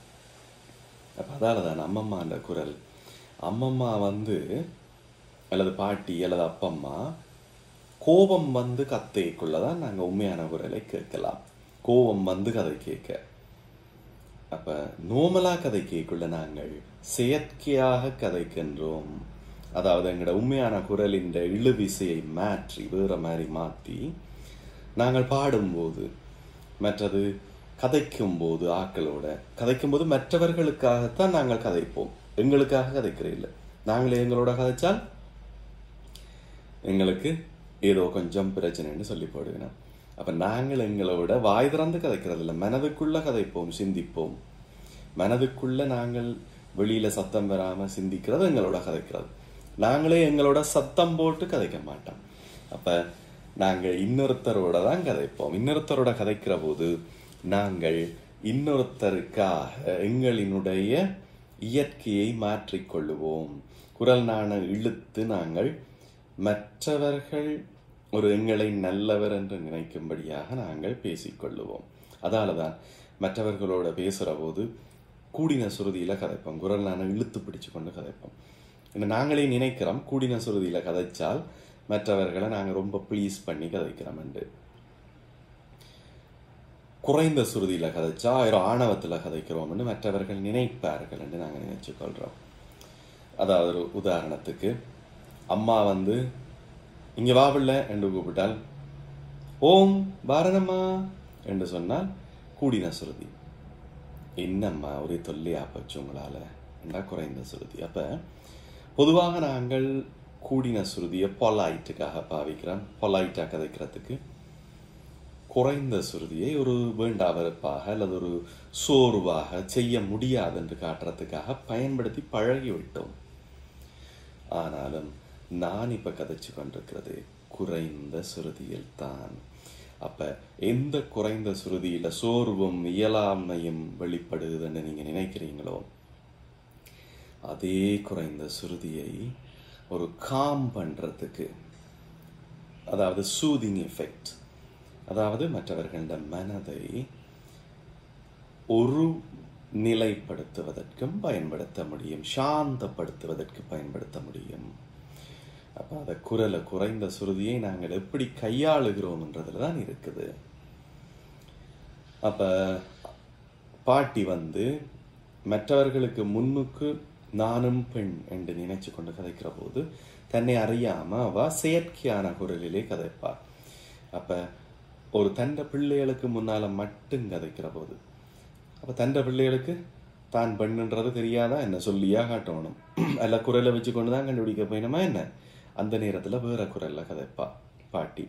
அப்ப அதால தான் அம்மம்மான்ற குரல் அம்மம்மா வந்து அல்லது பாட்டி அல்லது அப்பம்மா கோபம் வந்து கத்தைக்குள்ளதான் நாங்க உண்மையான குரலை கேட்கலாம் கோபம் வந்து கதை கேட்க அப்ப நோமலா கதை கேட்குள்ள நாங்கள் செயற்கையாக கதைக்கின்றோம் அதாவது எங்களோட உண்மையான குரலின் இழுவிசையை மாற்றி வேற மாதிரி மாற்றி நாங்கள் பாடும்போது மற்றது கதைக்கும் போது ஆக்களோட கதைக்கும் போது மற்றவர்களுக்காகத்தான் நாங்கள் கதைப்போம் எங்களுக்காக கதைக்கிற இல்லை நாங்களே எங்களோட கதைச்சால் எங்களுக்கு ஏதோ கொஞ்சம் பிரச்சனைன்னு சொல்லி போடுவேன் அப்ப நாங்கள் எங்களோட வாய் திறந்து கதைக்கிறது இல்லை மனதுக்குள்ள கதைப்போம் சிந்திப்போம் மனதுக்குள்ள நாங்கள் வெளியில சத்தம் வராம சிந்திக்கிறது எங்களோட கதைக்கிறது நாங்களே எங்களோட சத்தம் போட்டு கதைக்க மாட்டோம் அப்ப நாங்கள் இன்னொருத்தரோட தான் கதைப்போம் இன்னொருத்தரோட கதைக்கிற போது நாங்கள் இன்னொருத்தருக்காக எங்களினுடைய இயற்கையை மாற்றிக்கொள்ளுவோம் குரல் நாண இழுத்து நாங்கள் மற்றவர்கள் ஒரு எங்களை நல்லவர் என்று நினைக்கும்படியாக நாங்கள் பேசிக்கொள்ளுவோம் அதால தான் மற்றவர்களோட பேசுற போது கூடின சுருதியில கதைப்போம் குரல் நாண இழுத்து பிடிச்சு கொண்டு கதைப்போம் இந்த நாங்களே நினைக்கிறோம் கூடின சுருதியில கதைச்சால் மற்றவர்களை நாங்க ரொம்ப ப்ளீஸ் பண்ணி கதைக்கிறோம் என்று குறைந்த சுருதியில கதைச்சா ஆயிரம் ஆணவத்துல கதைக்கிறோம்னு மற்றவர்கள் நினைப்பார்கள் என்று நாங்க நினைச்சு கொள்றோம் அதாவது ஒரு உதாரணத்துக்கு அம்மா வந்து இங்க வாவில்ல என்று கூப்பிட்டால் ஓம் பாரதம்மா என்று சொன்னால் கூடின சுருதி என்னம்மா ஒரே தொல்லையா போச்சு உங்களால என்றா குறைந்த சுருதி அப்ப பொதுவாக நாங்கள் கூடின சுருதியை பொலாய்ட்டுக்காக பாவிக்கிறோம் பொலாய்ட்டா கதைக்கிறதுக்கு குறைந்த சுருதியை ஒரு வேண்டாவரப்பாக அல்லது ஒரு சோர்வாக செய்ய முடியாது என்று காட்டுறதுக்காக பயன்படுத்தி பழகி விட்டோம் ஆனாலும் நான் இப்ப கதைச்சு கொண்டிருக்கிறது குறைந்த சுருதியில் தான் அப்ப எந்த குறைந்த சுருதியில சோர்வும் இயலாமையும் வெளிப்படுதுன்னு நீங்க நினைக்கிறீங்களோ அதே குறைந்த சுருதியை ஒரு காம் பண்றதுக்கு அதாவது சூதிங் எஃபெக்ட் அதாவது மற்றவர்கள மனதை ஒரு நிலைப்படுத்துவதற்கும் பயன்படுத்த முடியும் சாந்தப்படுத்துவதற்கு பயன்படுத்த முடியும் அப்ப அந்த குரலை குறைந்த சுருதியை நாங்கள் எப்படி கையாளுகிறோம் என்றதுல தான் இருக்குது அப்ப பாட்டி வந்து மற்றவர்களுக்கு முன்னுக்கு நானும் பெண் என்று நினைச்சு கொண்டு கதைக்கிற போது தன்னை அறியாம அவ செயற்கையான குரலிலே கதைப்பார் அப்ப ஒரு தண்ட பிள்ளைகளுக்கு முன்னால மட்டும் கதைக்கிற போது அப்ப தண்ட பிள்ளைகளுக்கு தான் பெண்ணுன்றது தெரியாதா என்ன சொல்லியா காட்டணும் அல்ல குரலை வச்சு கொண்டு தான் கண்டுபிடிக்க போயினமா என்ன அந்த நேரத்துல வேற குரல்ல கதைப்பா பாட்டி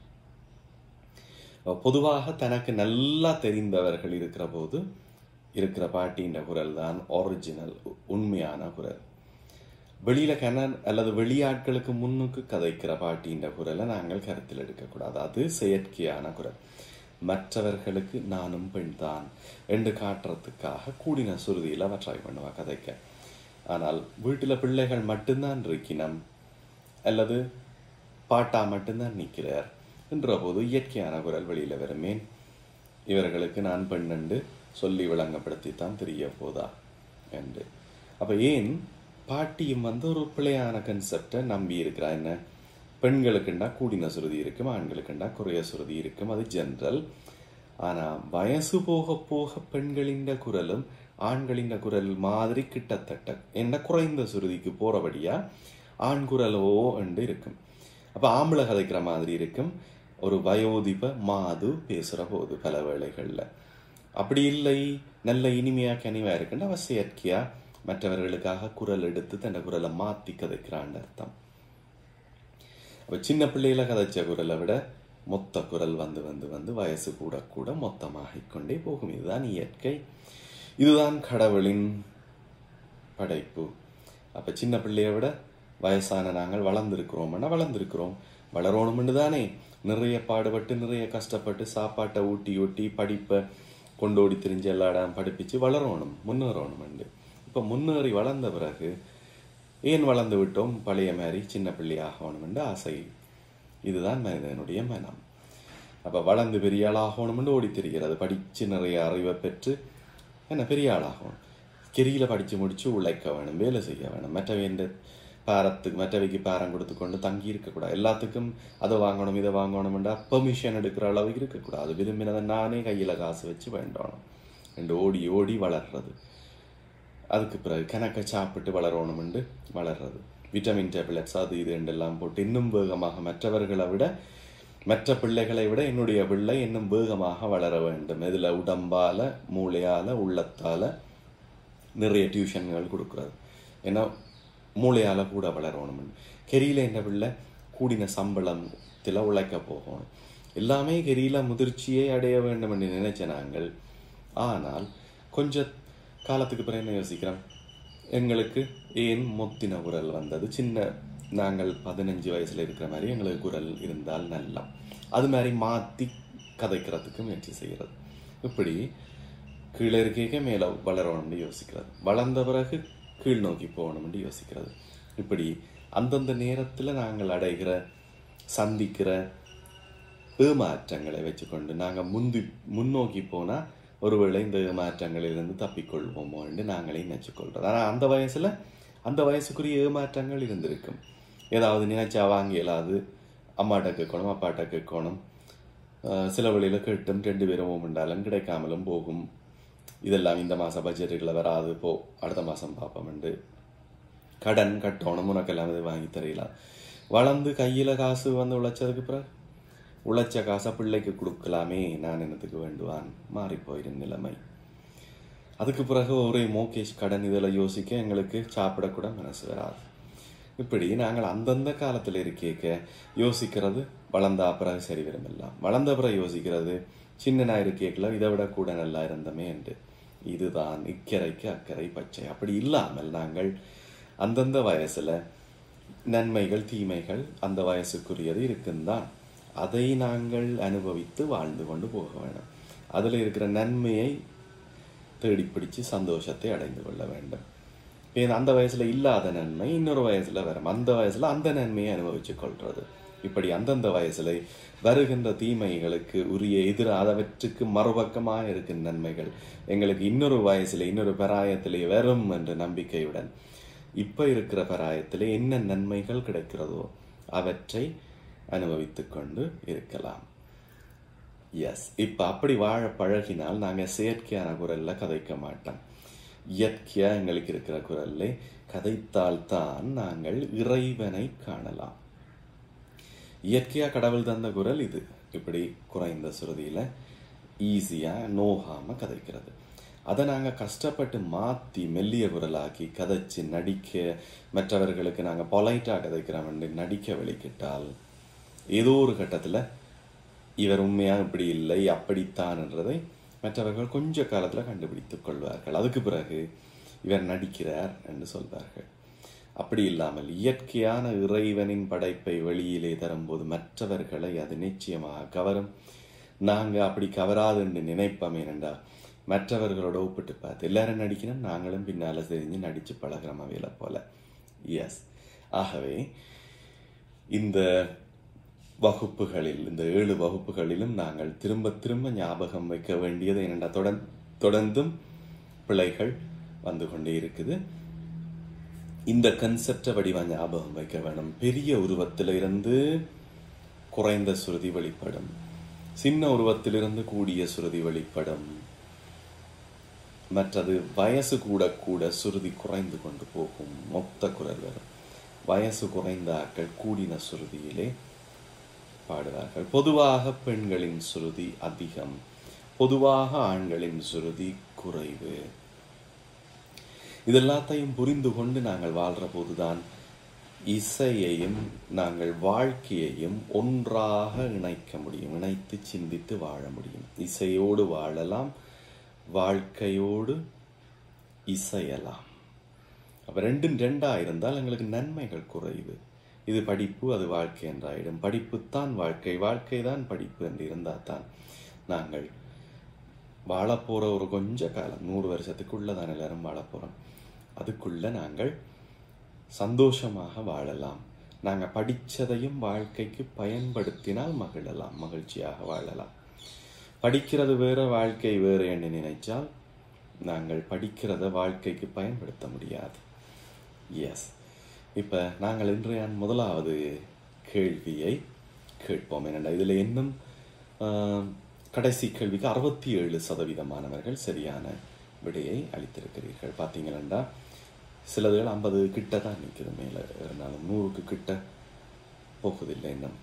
பொதுவாக தனக்கு நல்லா தெரிந்தவர்கள் இருக்கிற போது இருக்கிற பாட்டின்ற குரல் தான் ஒரிஜினல் உண்மையான குரல் வெளியில கன அல்லது வெளியாட்களுக்கு முன்னுக்கு கதைக்கிற பாட்டின்ற குரலை நாங்கள் கருத்தில் எடுக்கக்கூடாது அது செயற்கையான குரல் மற்றவர்களுக்கு நானும் பெண் தான் என்று காட்டுறதுக்காக கூடின சுருதியில் அவ ட்ரை பண்ணுவா கதைக்க ஆனால் வீட்டுல பிள்ளைகள் மட்டும்தான் இருக்கினம் அல்லது பாட்டா மட்டும்தான் நிற்கிறார் என்ற போது இயற்கையான குரல் வெளியில வருமேன் இவர்களுக்கு நான் பெண் என்று சொல்லி விளங்கப்படுத்தித்தான் தெரிய போதா என்று அப்ப ஏன் பாட்டியும் வந்து ஒரு பிழையான கன்செப்டை நம்பி இருக்கிறா என்ன பெண்களுக்குண்டா கூடின சுருதி இருக்கும் ஆண்களுக்குண்டா குறைய சுருதி இருக்கும் அது ஜென்ரல் ஆனா வயசு போக போக பெண்களின் குரலும் ஆண்களின் குரல் மாதிரி கிட்டத்தட்ட என்ன குறைந்த சுருதிக்கு போறபடியா ஆண் குரலோ என்று இருக்கும் அப்ப ஆம்பளை கதைக்கிற மாதிரி இருக்கும் ஒரு வயோதிப மாது பேசுற போது பல வேளைகள்ல அப்படி இல்லை நல்ல இனிமையா கனிவா இருக்குன்னு அவ செயற்கையா மற்றவர்களுக்காக குரல் எடுத்து தன் குரலை மாத்தி கதைக்கிறான்னு அர்த்தம் அப்ப சின்ன பிள்ளையில கதைச்ச குரலை விட மொத்த குரல் வந்து வந்து வந்து வயசு கூட கூட மொத்தமாகிக் கொண்டே போகும் இதுதான் இயற்கை இதுதான் கடவுளின் படைப்பு அப்ப சின்ன பிள்ளைய விட வயசான நாங்கள் வளர்ந்துருக்கிறோம்னா வளர்ந்துருக்கிறோம் வளரணும்னு தானே நிறைய பாடுபட்டு நிறைய கஷ்டப்பட்டு சாப்பாட்டை ஊட்டி ஊட்டி படிப்பை கொண்டோடி திரிஞ்சு எல்லா இடம் படிப்பிச்சு வளரணும் முன்னேறணும் இப்ப முன்னேறி வளர்ந்த பிறகு ஏன் வளர்ந்து விட்டோம் பழைய மாதிரி சின்ன பிள்ளை ஆகணும்னு ஆசை இதுதான் மனிதனுடைய மனம் அப்ப வளர்ந்து பெரிய ஆளாகணும்னு ஓடி திரிகிறது படிச்சு நிறைய அறிவை பெற்று என்ன பெரிய ஆளாகணும் கெரியில படிச்சு முடிச்சு உழைக்க வேணும் வேலை செய்ய வேணும் மற்றவைன்ற பாரத்துக்கு மற்றவைக்கு பாரம் கொடுத்து கொண்டு தங்கி இருக்கக்கூடாது எல்லாத்துக்கும் அதை வாங்கணும் இதை வாங்கணும்டா பெர்மிஷன் எடுக்கிற அளவுக்கு இருக்கக்கூடாது விரும்பினதை நானே கையில காசு வச்சு வேண்டணும் ரெண்டு ஓடி ஓடி வளர்றது அதுக்கு பிறகு கணக்க சாப்பிட்டு வளரணும்ண்டு வளர்றது விட்டமின் டேப்லெட்ஸ் அது இது எல்லாம் போட்டு இன்னும் வேகமாக மற்றவர்களை விட மற்ற பிள்ளைகளை விட என்னுடைய பிள்ளை இன்னும் வேகமாக வளர வேண்டும் இதுல உடம்பால மூளையால உள்ளத்தால நிறைய டியூஷன்கள் கொடுக்குறது ஏன்னா மூளையால கூட வளரணும் கெரியில என்ன பிள்ளை கூடின சம்பளத்துல உழைக்க போகணும் எல்லாமே கெரியில முதிர்ச்சியை அடைய வேண்டும் என்று நினைச்ச நாங்கள் ஆனால் கொஞ்ச காலத்துக்கு பிறகு என்ன யோசிக்கிறோம் எங்களுக்கு ஏன் மொத்தின குரல் வந்தது சின்ன நாங்கள் பதினஞ்சு வயசுல இருக்கிற மாதிரி எங்களுக்கு குரல் இருந்தால் நல்லா அது மாதிரி மாத்தி கதைக்கிறதுக்கு முயற்சி செய்கிறது இப்படி கீழே இருக்க மேல வளரணும்னு யோசிக்கிறது வளர்ந்த பிறகு கீழ் நோக்கி போகணும்னு யோசிக்கிறது இப்படி அந்தந்த நேரத்துல நாங்கள் அடைகிற சந்திக்கிற ஏமாற்றங்களை வச்சுக்கொண்டு நாங்க முந்தி முன்னோக்கி போனா ஒருவேளை இந்த ஏமாற்றங்களிலிருந்து தப்பிக்கொள்வோமோ என்று நாங்களே நினைச்சுக்கொள்றது ஆனா அந்த வயசுல அந்த வயசுக்குரிய ஏமாற்றங்கள் இருந்திருக்கும் ஏதாவது நினைச்சா வாங்கி இயலாது அம்மாட்ட கேட்கணும் அப்பாட்ட கேட்கணும் சில வழியில கேட்டும் ரெண்டு பேரும் உண்டாலும் கிடைக்காமலும் போகும் இதெல்லாம் இந்த மாசம் பட்ஜெட்டுகளை வராது போ அடுத்த மாசம் பார்ப்போம்ண்டு கடன் கட்டணும் உனக்கெல்லாம் இது வாங்கி தரலாம் வளர்ந்து கையில காசு வந்து உழைச்சதுக்கு பிறகு உழைச்ச காசை பிள்ளைக்கு கொடுக்கலாமே நான் என்னத்துக்கு வேண்டுவான் மாறி போயிடும் நிலைமை அதுக்கு பிறகு ஒரே மோகேஷ் கடன் இதில் யோசிக்க எங்களுக்கு சாப்பிடக்கூட மனசு வராது இப்படி நாங்கள் அந்தந்த காலத்தில் இருக்கேக்க யோசிக்கிறது வளர்ந்த பிறகு சரி விரும்பலாம் வளர்ந்த பிறகு யோசிக்கிறது சின்ன ஞாயிறு கேட்கல இதை விட கூட நல்லா இருந்தமே என்று இதுதான் இக்கரைக்கு அக்கறை பச்சை அப்படி இல்லாமல் நாங்கள் அந்தந்த வயசுல நன்மைகள் தீமைகள் அந்த வயசுக்குரியது இருக்குந்தான் அதை நாங்கள் அனுபவித்து வாழ்ந்து கொண்டு போக வேண்டும் அதுல இருக்கிற நன்மையை தேடி பிடிச்சு சந்தோஷத்தை அடைந்து கொள்ள வேண்டும் ஏன் அந்த வயசுல இல்லாத நன்மை இன்னொரு வயசுல வரும் அந்த வயசுல அந்த நன்மையை அனுபவிச்சு கொள்றது இப்படி அந்தந்த வயசுல வருகின்ற தீமைகளுக்கு உரிய எதிர அதவற்றுக்கு மறுபக்கமாக இருக்கும் நன்மைகள் எங்களுக்கு இன்னொரு வயசுல இன்னொரு பராயத்திலே வரும் என்ற நம்பிக்கையுடன் இப்ப இருக்கிற பராயத்திலே என்ன நன்மைகள் கிடைக்கிறதோ அவற்றை அனுபவித்துக் கொண்டு இருக்கலாம் எஸ் இப்ப அப்படி வாழ பழகினால் நாங்க செயற்கையான குரல்ல கதைக்க மாட்டோம் இயற்கையா எங்களுக்கு இருக்கிற குரல்ல கதைத்தால் தான் நாங்கள் இறைவனை காணலாம் இயற்கையா கடவுள் தந்த குரல் இது இப்படி குறைந்த சுருதியில ஈஸியா நோகாம கதைக்கிறது அதை நாங்க கஷ்டப்பட்டு மாத்தி மெல்லிய குரலாக்கி கதைச்சு நடிக்க மற்றவர்களுக்கு நாங்க பொலைட்டா கதைக்கிறோம் நடிக்க வெளிக்கிட்டால் ஏதோ ஒரு கட்டத்துல இவர் உண்மையா இப்படி இல்லை அப்படித்தான்ன்றதை மற்றவர்கள் கொஞ்ச காலத்துல கண்டுபிடித்துக் கொள்வார்கள் அதுக்கு பிறகு இவர் நடிக்கிறார் என்று சொல்வார்கள் அப்படி இல்லாமல் இயற்கையான இறைவனின் படைப்பை வெளியிலே தரும்போது மற்றவர்களை அது நிச்சயமாக கவரும் நாங்க அப்படி கவராது என்று நினைப்போம் ஏனென்றா மற்றவர்களோட ஒப்பிட்டு பார்த்து எல்லாரும் நடிக்கணும் நாங்களும் பின்னால தெரிஞ்சு நடிச்சு பழகிறோம் அவையில போல எஸ் ஆகவே இந்த வகுப்புகளில் இந்த ஏழு வகுப்புகளிலும் நாங்கள் திரும்ப திரும்ப ஞாபகம் வைக்க வேண்டியது என்னென்னா தொடர் தொடர்ந்தும் பிழைகள் வந்து கொண்டே இருக்குது இந்த கன்செப்டை வடிவா ஞாபகம் வைக்க வேணும் பெரிய உருவத்திலிருந்து குறைந்த சுருதி வெளிப்படும் சின்ன உருவத்திலிருந்து கூடிய சுருதி வெளிப்படும் மற்றது வயசு கூட கூட சுருதி குறைந்து கொண்டு போகும் மொத்த குரல் வரும் வயசு குறைந்த ஆக்கள் கூடின சுருதியிலே பாடுவார்கள் பொதுவாக பெண்களின் சுருதி அதிகம் பொதுவாக ஆண்களின் சுருதி குறைவு இதெல்லாத்தையும் புரிந்து கொண்டு நாங்கள் வாழ்ற போதுதான் இசையையும் நாங்கள் வாழ்க்கையையும் ஒன்றாக இணைக்க முடியும் இணைத்து சிந்தித்து வாழ முடியும் இசையோடு வாழலாம் வாழ்க்கையோடு இசையலாம் அப்ப ரெண்டும் ரெண்டா இருந்தால் எங்களுக்கு நன்மைகள் குறைவு இது படிப்பு அது வாழ்க்கை என்றாயிடும் படிப்புத்தான் வாழ்க்கை வாழ்க்கை தான் படிப்பு என்று இருந்தால் தான் நாங்கள் வாழப்போற ஒரு கொஞ்ச காலம் நூறு வருஷத்துக்குள்ள தான் எல்லாரும் வாழப்போறோம் அதுக்குள்ள நாங்கள் சந்தோஷமாக வாழலாம் நாங்க படிச்சதையும் வாழ்க்கைக்கு பயன்படுத்தினால் மகிழலாம் மகிழ்ச்சியாக வாழலாம் படிக்கிறது வேற வாழ்க்கை வேறு என்று நினைச்சால் நாங்கள் படிக்கிறத வாழ்க்கைக்கு பயன்படுத்த முடியாது எஸ் இப்ப நாங்கள் இன்றைய முதலாவது கேள்வியை கேட்போம் என்னென்ன இதுல இன்னும் ஆஹ், கடைசி கேள்விக்கு அறுபத்தி ஏழு சதவீத மாணவர்கள் சரியான விடையை அளித்திருக்கிறீர்கள் பார்த்தீங்களா சிலதுகள் ஐம்பது கிட்ட தான் நிற்குது மேலே இருந்தாலும் நூறுக்கு கிட்ட போகுதில்லை இன்னும்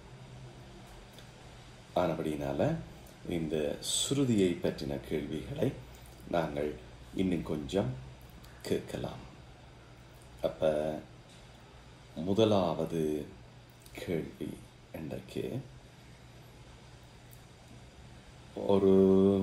ஆனபடியினால இந்த சுருதியை பற்றின கேள்விகளை நாங்கள் இன்னும் கொஞ்சம் கேட்கலாம் அப்ப முதலாவது கேள்வி இன்றைக்கு ஒரு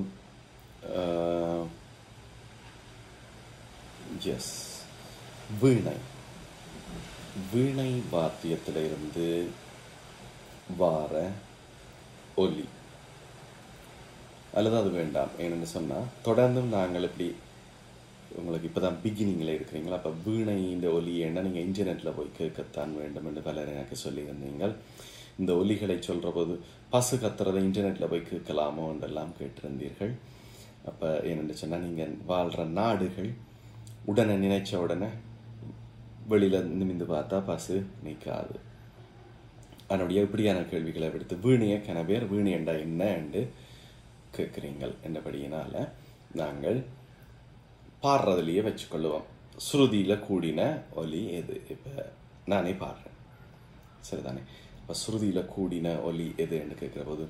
எஸ் வீணை வீணை வாத்தியத்திலிருந்து வார ஒலி அல்லது அது வேண்டாம் ஏன்னு சொன்னா தொடர்ந்தும் நாங்கள் இப்படி உங்களுக்கு இப்பதான் பிகினிங்ல இருக்கிறீங்களா அப்ப வீணையின் ஒலி என்ன நீங்க இன்டர்நெட்ல போய் கேட்கத்தான் வேண்டும் என்று பலர் எனக்கு சொல்லியிருந்தீங்கள் இந்த ஒலிகளை சொல்ற போது பசு கத்துறதை இன்டர்நெட்ல போய் கேட்கலாமோ என்றெல்லாம் கேட்டிருந்தீர்கள் அப்ப என்னென்னு சொன்னா நீங்க வாழ்ற நாடுகள் உடனே நினைச்ச உடனே வெளியில நிமிந்து பார்த்தா பசு நிற்காது அதனுடைய இப்படியான கேள்விகளை எடுத்து வீணைய கன பேர் வீணை என்றா என்ன என்று கேட்குறீங்கள் என்றபடியினால நாங்கள் பாடுறதுலயே வச்சுக்கொள்ளுவோம் ஸ்ருதியில கூடின ஒலி எது இப்ப நானே பாடுறேன் சரிதானே இப்ப ஸ்ருதியில கூடின ஒலி எது என்று கேட்கிற போது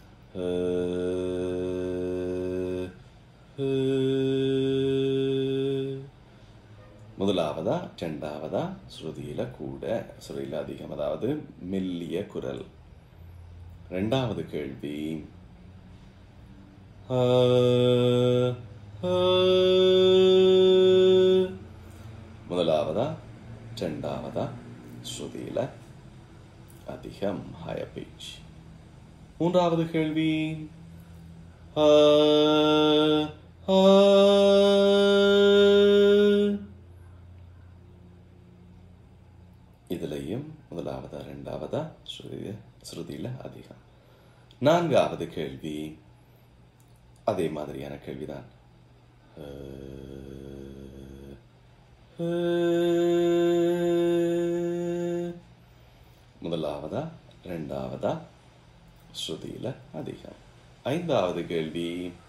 முதலாவதா ரெண்டாவதா ஸ்ருதியில கூட ஸ்ருதியில அதிகம் அதாவது மெல்லிய குரல் ரெண்டாவது கேள்வி ஆ, ஆ. முதலாவதா ரெண்டாவதா ஸ்ருதியில அதிகம் higher pitch மூன்றாவது கேள்வி ஆ, ஆ. இதுலயும் முதலாவதா ரெண்டாவதா ஸ்ருதி ஸ்ருதியில் அதிகம் நான்காவது கேள்வி அதே மாதிரியான கேள்விதான் முதலாவதா ரெண்டாவதா ஸ்ருதியில அதிகம் ஐந்தாவது கேள்வி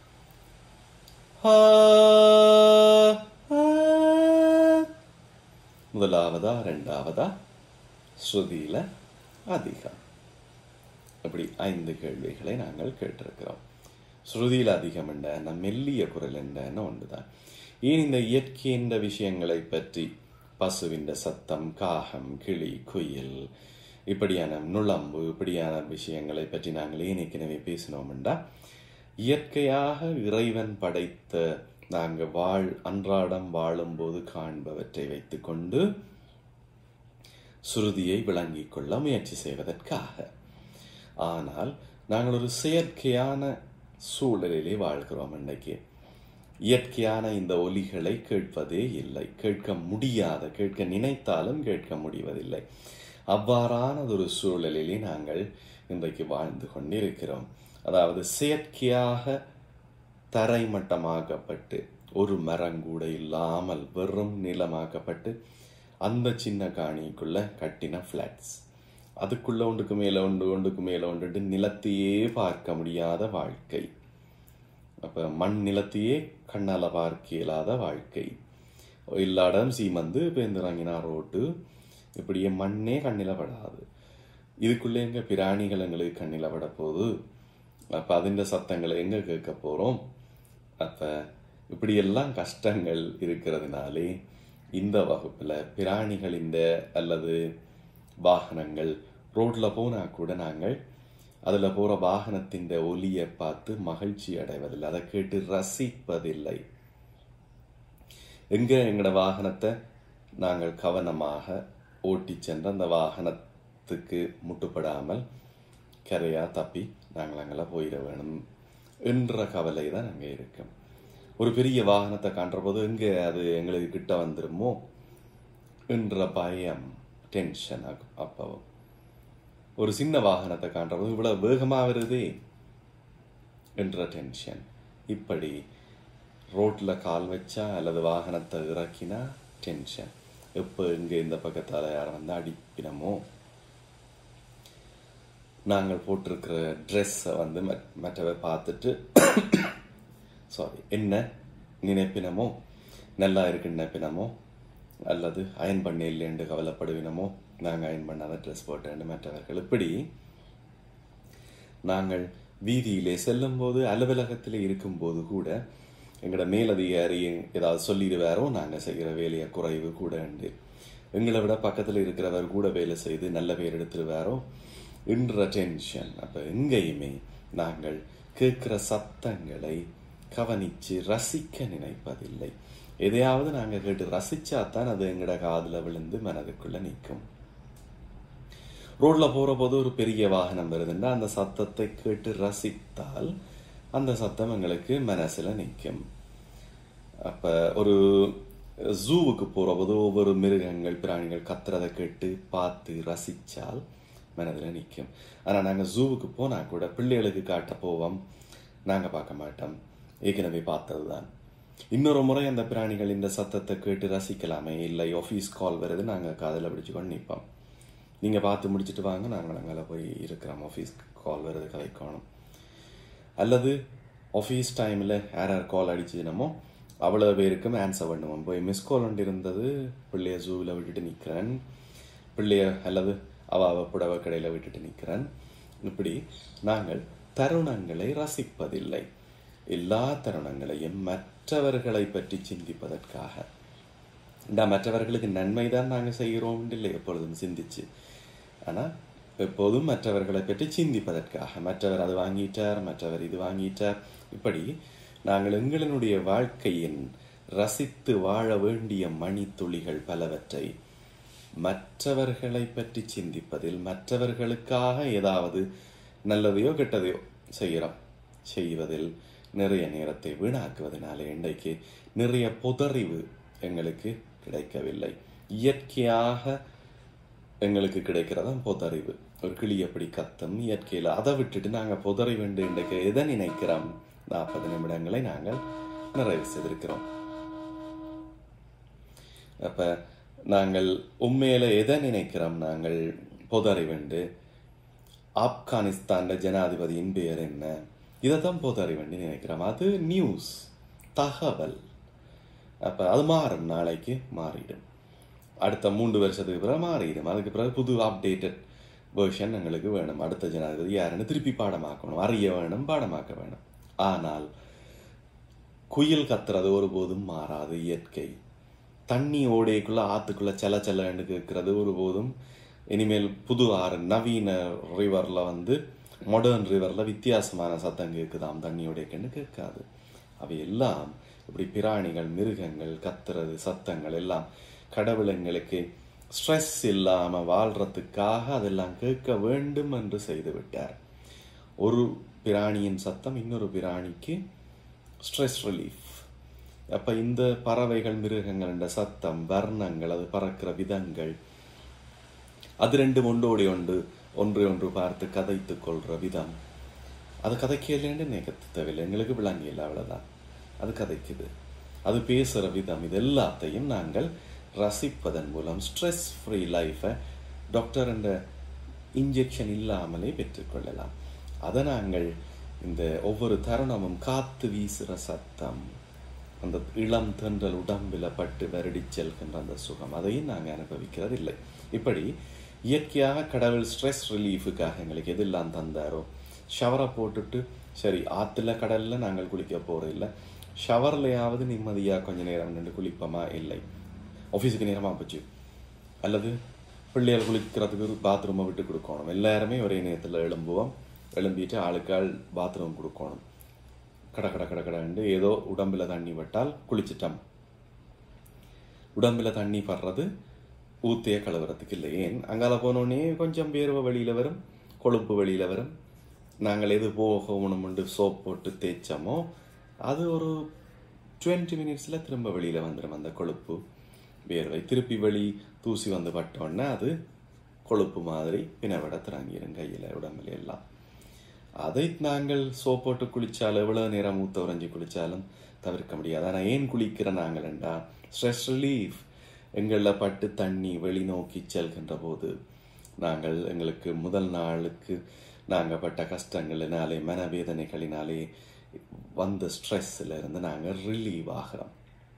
முதலாவதா ரெண்டாவதா ஸ்ருதியில அதிகம் இப்படி ஐந்து கேள்விகளை நாங்கள் கேட்டிருக்கிறோம் ஸ்ருதியில் அதிகம் என்ன மெல்லிய குரல் என்ன ஒன்றுதான் ஏன் இந்த இயற்கையின் விஷயங்களை பற்றி பசுவின் சத்தம் காகம் கிளி குயில் இப்படியான நுழம்பு இப்படியான விஷயங்களை பற்றி நாங்கள் ஏன் ஏற்கனவே பேசினோம்டா இயற்கையாக இறைவன் படைத்த நாங்கள் வாழ் அன்றாடம் வாழும்போது காண்பவற்றை வைத்துக்கொண்டு சுருதியை விளங்கிக் கொள்ள முயற்சி செய்வதற்காக ஆனால் நாங்கள் ஒரு செயற்கையான சூழலிலே வாழ்கிறோம் இன்றைக்கு இயற்கையான இந்த ஒலிகளை கேட்பதே இல்லை கேட்க முடியாத கேட்க நினைத்தாலும் கேட்க முடிவதில்லை அவ்வாறானதொரு சூழலிலே நாங்கள் இன்றைக்கு வாழ்ந்து கொண்டிருக்கிறோம் அதாவது செயற்கையாக தரைமட்டமாக்கப்பட்டு ஒரு மரங்கூட இல்லாமல் வெறும் நிலமாக்கப்பட்டு அந்த சின்ன காணிக்குள்ள கட்டின ஃப்ளாட்ஸ் அதுக்குள்ள ஒன்றுக்கு மேல ஒன்று ஒன்றுக்கு மேல ஒன்று நிலத்தையே பார்க்க முடியாத வாழ்க்கை அப்ப மண் நிலத்தையே கண்ணால பார்க்க இயலாத வாழ்க்கை எல்லா இடம் சீமந்து பேந்துறாங்கினா ரோட்டு இப்படியே மண்ணே கண்ணில படாது இதுக்குள்ள எங்க பிராணிகள் எங்களுக்கு கண்ணில பட போகுது அப்ப அதிண்ட சத்தங்களை எங்க கேட்க போறோம் அப்ப இப்படியெல்லாம் கஷ்டங்கள் இருக்கிறதுனாலே இந்த வகுப்புல பிராணிகளின் அல்லது வாகனங்கள் ரோட்ல போனா கூட நாங்கள் அதுல போற வாகனத்தின் ஒலியை பார்த்து மகிழ்ச்சி அடைவதில்லை அதை கேட்டு ரசிப்பதில்லை எங்க எங்களோட வாகனத்தை நாங்கள் கவனமாக ஓட்டி சென்று அந்த வாகனத்துக்கு முட்டுப்படாமல் கரையா தப்பி நாங்கள் அங்கெல்லாம் போயிட வேணும் என்ற கவலை தான் அங்கே இருக்கும் ஒரு பெரிய வாகனத்தை காண்ற போது எங்க அது எங்களுக்கு கிட்ட வந்துருமோ என்ற பயம் டென்ஷன் ஆகும் அப்பவும் ஒரு சின்ன வாகனத்தை காண்ற போது இவ்வளவு வேகமா வருதே என்ற டென்ஷன் இப்படி ரோட்ல கால் வச்சா அல்லது வாகனத்தை இறக்கினா டென்ஷன் எப்போ இங்க இந்த பக்கத்தால யாரும் வந்து அடிப்பினமோ நாங்கள் போட்டிருக்கிற ட்ரெஸ்ஸை வந்து மற்றவர் பார்த்துட்டு சாரி என்ன நினைப்பினமோ நல்லா இருக்கு நினைப்பினமோ அல்லது அயன் பண்ண இல்லைன்னு கவலைப்படுவினமோ நாங்கள் அயன் பண்ணாத ட்ரெஸ் போட்டேன் மற்றவர்கள் இப்படி நாங்கள் வீதியிலே செல்லும் போது அலுவலகத்திலே இருக்கும்போது கூட எங்களோட மேலதிகாரி ஏதாவது சொல்லிடுவாரோ நாங்கள் செய்கிற வேலையை குறைவு கூட உண்டு எங்களை விட பக்கத்தில் இருக்கிறவர் கூட வேலை செய்து நல்ல பேர் எடுத்துருவாரோ என்ற டென்ஷன் அப்போ எங்கேயுமே நாங்கள் கேட்கிற சத்தங்களை கவனிச்சு ரசிக்க நினைப்பதில்லை எதையாவது நாங்கள் கேட்டு ரசிச்சாதான் அது எங்கட காதுல விழுந்து மனதுக்குள்ள நிற்கும் ரோட்ல போற போது ஒரு பெரிய வாகனம் வருதுன்னா அந்த சத்தத்தை கேட்டு ரசித்தால் அந்த சத்தம் எங்களுக்கு மனசுல நிற்கும் அப்ப ஒரு ஜூவுக்கு போற போது ஒவ்வொரு மிருகங்கள் பிராணிகள் கத்துறதை கேட்டு பார்த்து ரசிச்சால் மனதில் நிற்கும் ஆனா நாங்க ஜூவுக்கு போனா கூட பிள்ளைகளுக்கு காட்ட போவோம் நாங்க பார்க்க மாட்டோம் ஏற்கனவே பார்த்ததுதான் இன்னொரு முறை அந்த பிராணிகள் இந்த சத்தத்தை கேட்டு ரசிக்கலாமே இல்லை ஆஃபீஸ் கால் வருது நாங்கள் காதில் பிடிச்சுக்கொண்டு நிற்போம் நீங்கள் பார்த்து முடிச்சுட்டு வாங்க நாங்கள் அங்கே போய் இருக்கிறோம் ஆஃபீஸ் கால் வருது கதைக்கணும் அல்லது ஆஃபீஸ் டைமில் யார் யார் கால் அடிச்சுனமோ அவ்வளோ பேருக்கும் ஆன்சர் பண்ணுவோம் போய் மிஸ் கால் ஒன்று இருந்தது பிள்ளைய ஜூவில் விட்டுட்டு நிற்கிறேன் பிள்ளைய அல்லது அவ அவ புடவை கடையில் விட்டுட்டு நிற்கிறேன் இப்படி நாங்கள் தருணங்களை ரசிப்பதில்லை எல்லா தருணங்களையும் மற்றவர்களை பற்றி சிந்திப்பதற்காக இந்த மற்றவர்களுக்கு நன்மை தான் நாங்கள் செய்கிறோம் இல்லை எப்பொழுதும் சிந்திச்சு ஆனால் எப்போதும் மற்றவர்களை பற்றி சிந்திப்பதற்காக மற்றவர் அது வாங்கிட்டார் மற்றவர் இது வாங்கிட்டார் இப்படி நாங்கள் எங்களினுடைய வாழ்க்கையின் ரசித்து வாழ வேண்டிய மணித்துளிகள் பலவற்றை மற்றவர்களை பற்றி சிந்திப்பதில் மற்றவர்களுக்காக ஏதாவது நல்லதையோ கெட்டதையோ செய்கிறோம் செய்வதில் நிறைய நேரத்தை வீணாக்குவதனால இன்றைக்கு நிறைய புதறிவு எங்களுக்கு கிடைக்கவில்லை இயற்கையாக எங்களுக்கு கிடைக்கிறதா புதறிவு ஒரு கிளி எப்படி கத்தும் இயற்கையில் அதை விட்டுட்டு நாங்கள் புதறி வேண்டு இன்றைக்கு எதை நினைக்கிறோம் நாற்பது நிமிடங்களை நாங்கள் நிறைவு செய்திருக்கிறோம் அப்ப நாங்கள் உண்மையில எதை நினைக்கிறோம் நாங்கள் புதறி வேண்டு ஆப்கானிஸ்தான் ஜனாதிபதியின் பெயர் என்ன இதைத்தான் புதறி வேண்டி நினைக்கிறோம் அது நியூஸ் தகவல் அப்ப அது மாறும் நாளைக்கு மாறிடும் அடுத்த மூன்று வருஷத்துக்கு பிறகு மாறிடும் அதுக்கு பிறகு புது அப்டேட்டட் வேர்ஷன் எங்களுக்கு வேணும் அடுத்த ஜனாதிபதி யாருன்னு திருப்பி பாடமாக்கணும் அறிய வேணும் பாடமாக்க வேணும் ஆனால் குயில் கத்துறது ஒருபோதும் மாறாது இயற்கை தண்ணி ஓடைக்குள்ள ஆத்துக்குள்ள செல செலன்னு கேட்கறது ஒருபோதும் இனிமேல் புது ஆறு நவீன ரிவர்ல வந்து மாடர்ன் ரிவர்ல வித்தியாசமான சத்தம் கேட்குதாம் தண்ணி ஓடைக்குன்னு கேட்காது அவை எல்லாம் இப்படி பிராணிகள் மிருகங்கள் கத்துறது சத்தங்கள் எல்லாம் கடவுள் எங்களுக்கு ஸ்ட்ரெஸ் இல்லாம வாழ்றதுக்காக அதெல்லாம் கேட்க வேண்டும் என்று செய்து விட்டார் ஒரு பிராணியின் சத்தம் இன்னொரு பிராணிக்கு ஸ்ட்ரெஸ் ரிலீஃப் அப்ப இந்த பறவைகள் மிருகங்கள் என்ற சத்தம் வர்ணங்கள் அது பறக்கிற விதங்கள் அது ரெண்டு ஒன்றோடி ஒன்று ஒன்று ஒன்று பார்த்து கதைத்துக் கொள்ற விதம் அது கதைக்கலன்னு நினைக்க தேவையில்லை எங்களுக்கு விளங்கியல அவ்வளவுதான் அது கதைக்குது அது பேசுற விதம் இது எல்லாத்தையும் நாங்கள் ரசிப்பதன் மூலம் ஸ்ட்ரெஸ் ஃப்ரீ லைஃபை டாக்டர் என்ற இன்ஜெக்ஷன் இல்லாமலே பெற்றுக்கொள்ளலாம் அதை நாங்கள் இந்த ஒவ்வொரு தருணமும் காத்து வீசுற சத்தம் அந்த இளம் தென்றல் உடம்பில பட்டு வருடி செல்கின்ற அந்த சுகம் அதையும் நாங்கள் அனுபவிக்கிறதில்லை இப்படி இயற்கையாக கடவுள் ஸ்ட்ரெஸ் ரிலீஃபுக்காக எங்களுக்கு எதெல்லாம் தந்தாரோ ஷவரை போட்டுட்டு சரி ஆற்றுல கடல்ல நாங்கள் குளிக்க போறது இல்லை ஷவர்லையாவது நிம்மதியாக கொஞ்ச நேரம் நின்று குளிப்போமா இல்லை ஆஃபீஸுக்கு நேரமாக போச்சு அல்லது பிள்ளைகள் குளிக்கிறதுக்கு பாத்ரூமை விட்டு கொடுக்கணும் எல்லாருமே ஒரே நேரத்தில் எழும்புவோம் எழும்பிட்டு ஆளுக்காள் பாத்ரூம் கொடுக்கணும் கட கட கட கடண்டு ஏதோ உடம்புல தண்ணி விட்டால் குளிச்சிட்டோம் உடம்புல தண்ணி படுறது ஊத்தைய கழுவுறதுக்கு இல்லை ஏன் அங்கால போனோடனே கொஞ்சம் பேர்வை வெளியில வரும் கொழுப்பு வெளியில வரும் நாங்கள் எது போகணும்னு சோப் போட்டு தேய்ச்சோமோ அது ஒரு டுவெண்ட்டி மினிட்ஸில் திரும்ப வெளியில் வந்துடும் அந்த கொழுப்பு வேர்வை திருப்பி வெளி தூசி வந்து பட்டோன்னே அது கொழுப்பு மாதிரி பினவிட திறங்கிடும் கையில் உடம்புல எல்லாம் அதை நாங்கள் சோப் போட்டு குளிச்சாலும் எவ்வளவு நேரம் ஊத்த உறைஞ்சி குளிச்சாலும் தவிர்க்க முடியாது ஆனால் ஏன் குளிக்கிற நாங்கள் என்றா ஸ்ட்ரெஸ் ரிலீஃப் எங்களில் பட்டு தண்ணி வெளிநோக்கி செல்கின்ற போது நாங்கள் எங்களுக்கு முதல் நாளுக்கு நாங்கள் பட்ட கஷ்டங்களினாலே மனவேதனைகளினாலே வந்த ஸ்ட்ரெஸ்ல இருந்து நாங்கள் ரிலீவ் ஆகிறோம்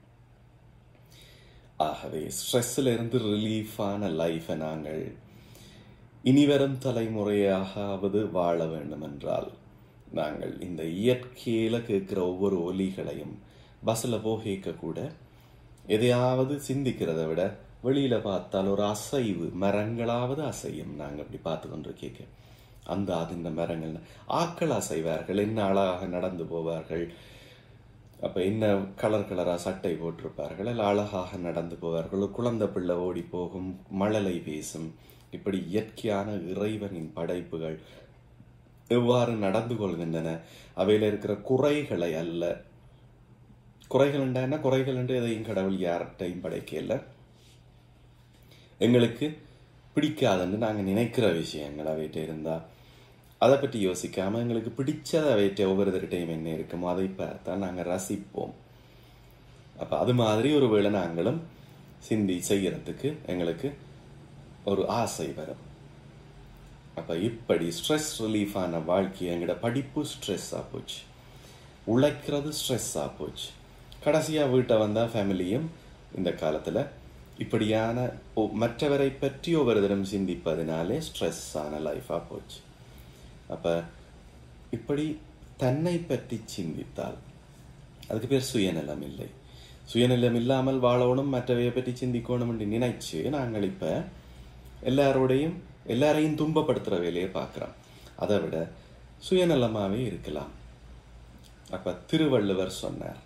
ஆகவே ஸ்ட்ரெஸ்ல இருந்து ரிலீஃபான லைஃபை நாங்கள் இனிவரும் தலைமுறையாகவது வாழ வேண்டும் என்றால் நாங்கள் இந்த இயற்கையில கேட்கிற ஒவ்வொரு ஒலிகளையும் பஸ்ல போகிக்க கூட எதையாவது சிந்திக்கிறத விட வெளியில பார்த்தால் ஒரு அசைவு மரங்களாவது அசையும் நாங்க அப்படி பார்த்து கொண்டு கேட்க அந்த அதிர்ந்த மரங்கள் ஆக்கள் அசைவார்கள் என்ன அழகாக நடந்து போவார்கள் அப்ப என்ன கலர் கலரா சட்டை போட்டிருப்பார்கள் அல்ல அழகாக நடந்து போவார்கள் ஒரு குழந்தை பிள்ளை ஓடி போகும் மழலை பேசும் இப்படி இயற்கையான இறைவனின் படைப்புகள் எவ்வாறு நடந்து கொள்கின்றன அவையில இருக்கிற குறைகளை அல்ல குறைகள் என்ன குறைகள் என்று எதையும் கடவுள் யார்கிட்டையும் படைக்கல எங்களுக்கு பிடிக்காதுன்னு நாங்க நினைக்கிற விஷயங்கள் அவைகிட்ட இருந்தா அதை பற்றி யோசிக்காம எங்களுக்கு பிடிச்சதை அவைகிட்ட ஒவ்வொருத்தர்கிட்டையும் என்ன இருக்குமோ அதை பார்த்தா நாங்க ரசிப்போம் அப்ப அது மாதிரி ஒரு வேளை நாங்களும் சிந்தி செய்யறதுக்கு எங்களுக்கு ஒரு ஆசை வரும் அப்ப இப்படி ஸ்ட்ரெஸ் ரிலீஃபான வாழ்க்கை எங்களோட படிப்பு ஸ்ட்ரெஸ்ஸா போச்சு உழைக்கிறது ஸ்ட்ரெஸ்ஸா போச்சு கடைசியா வீட்டை வந்தா ஃபேமிலியும் இந்த காலத்துல இப்படியான மற்றவரை பற்றி ஒவ்வொரு தரம் சிந்திப்பதனாலே ஸ்ட்ரெஸ் ஆன லைஃபா போச்சு அப்ப இப்படி தன்னை பற்றி சிந்தித்தால் அதுக்கு பேர் சுயநலம் இல்லை சுயநலம் இல்லாமல் வாழணும் மற்றவையை பற்றி சிந்திக்கணும் என்று நினைச்சு நாங்கள் இப்ப எல்லாரோடையும் எல்லாரையும் துன்பப்படுத்துற வேலையை பார்க்கிறோம் அதை விட சுயநலமாவே இருக்கலாம் அப்ப திருவள்ளுவர் சொன்னார்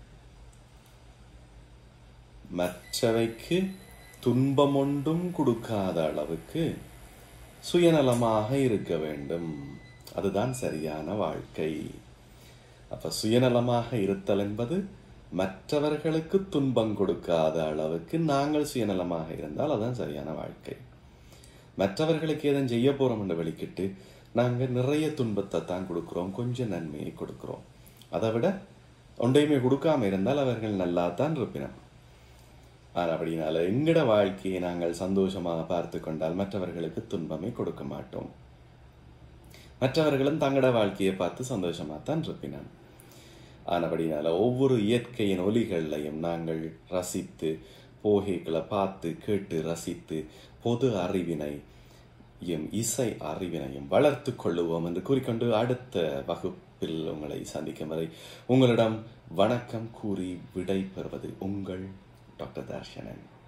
மற்றவைக்கு துன்பம் ஒன்றும் கொடுக்காத அளவுக்கு சுயநலமாக இருக்க வேண்டும் அதுதான் சரியான வாழ்க்கை அப்ப சுயநலமாக இருத்தல் என்பது மற்றவர்களுக்கு துன்பம் கொடுக்காத அளவுக்கு நாங்கள் சுயநலமாக இருந்தால் அதுதான் சரியான வாழ்க்கை மற்றவர்களுக்கு எதுவும் செய்ய போறோம் என்று வெளிக்கிட்டு நாங்க நிறைய துன்பத்தை தான் கொடுக்கிறோம் கொஞ்சம் நன்மையை கொடுக்கிறோம் அதை விட ஒன்றையுமே கொடுக்காம இருந்தால் அவர்கள் நல்லா தான் இருப்பினர் ஆனால் அப்படினால எங்கட வாழ்க்கையை நாங்கள் சந்தோஷமாக பார்த்து கொண்டால் மற்றவர்களுக்கு துன்பமே கொடுக்க மாட்டோம் மற்றவர்களும் தங்கட வாழ்க்கையை பார்த்து சந்தோஷமாக தான் இருப்பினான் ஆனபடினால ஒவ்வொரு இயற்கையின் ஒலிகளையும் நாங்கள் ரசித்து போகைகளை பார்த்து கேட்டு ரசித்து பொது அறிவினை எம் இசை அறிவினையும் வளர்த்து கொள்ளுவோம் என்று கூறிக்கொண்டு அடுத்த வகுப்பில் உங்களை சந்திக்கும் வரை உங்களிடம் வணக்கம் கூறி விடை பெறுவது உங்கள் டாக்டர் தர்ஷனன்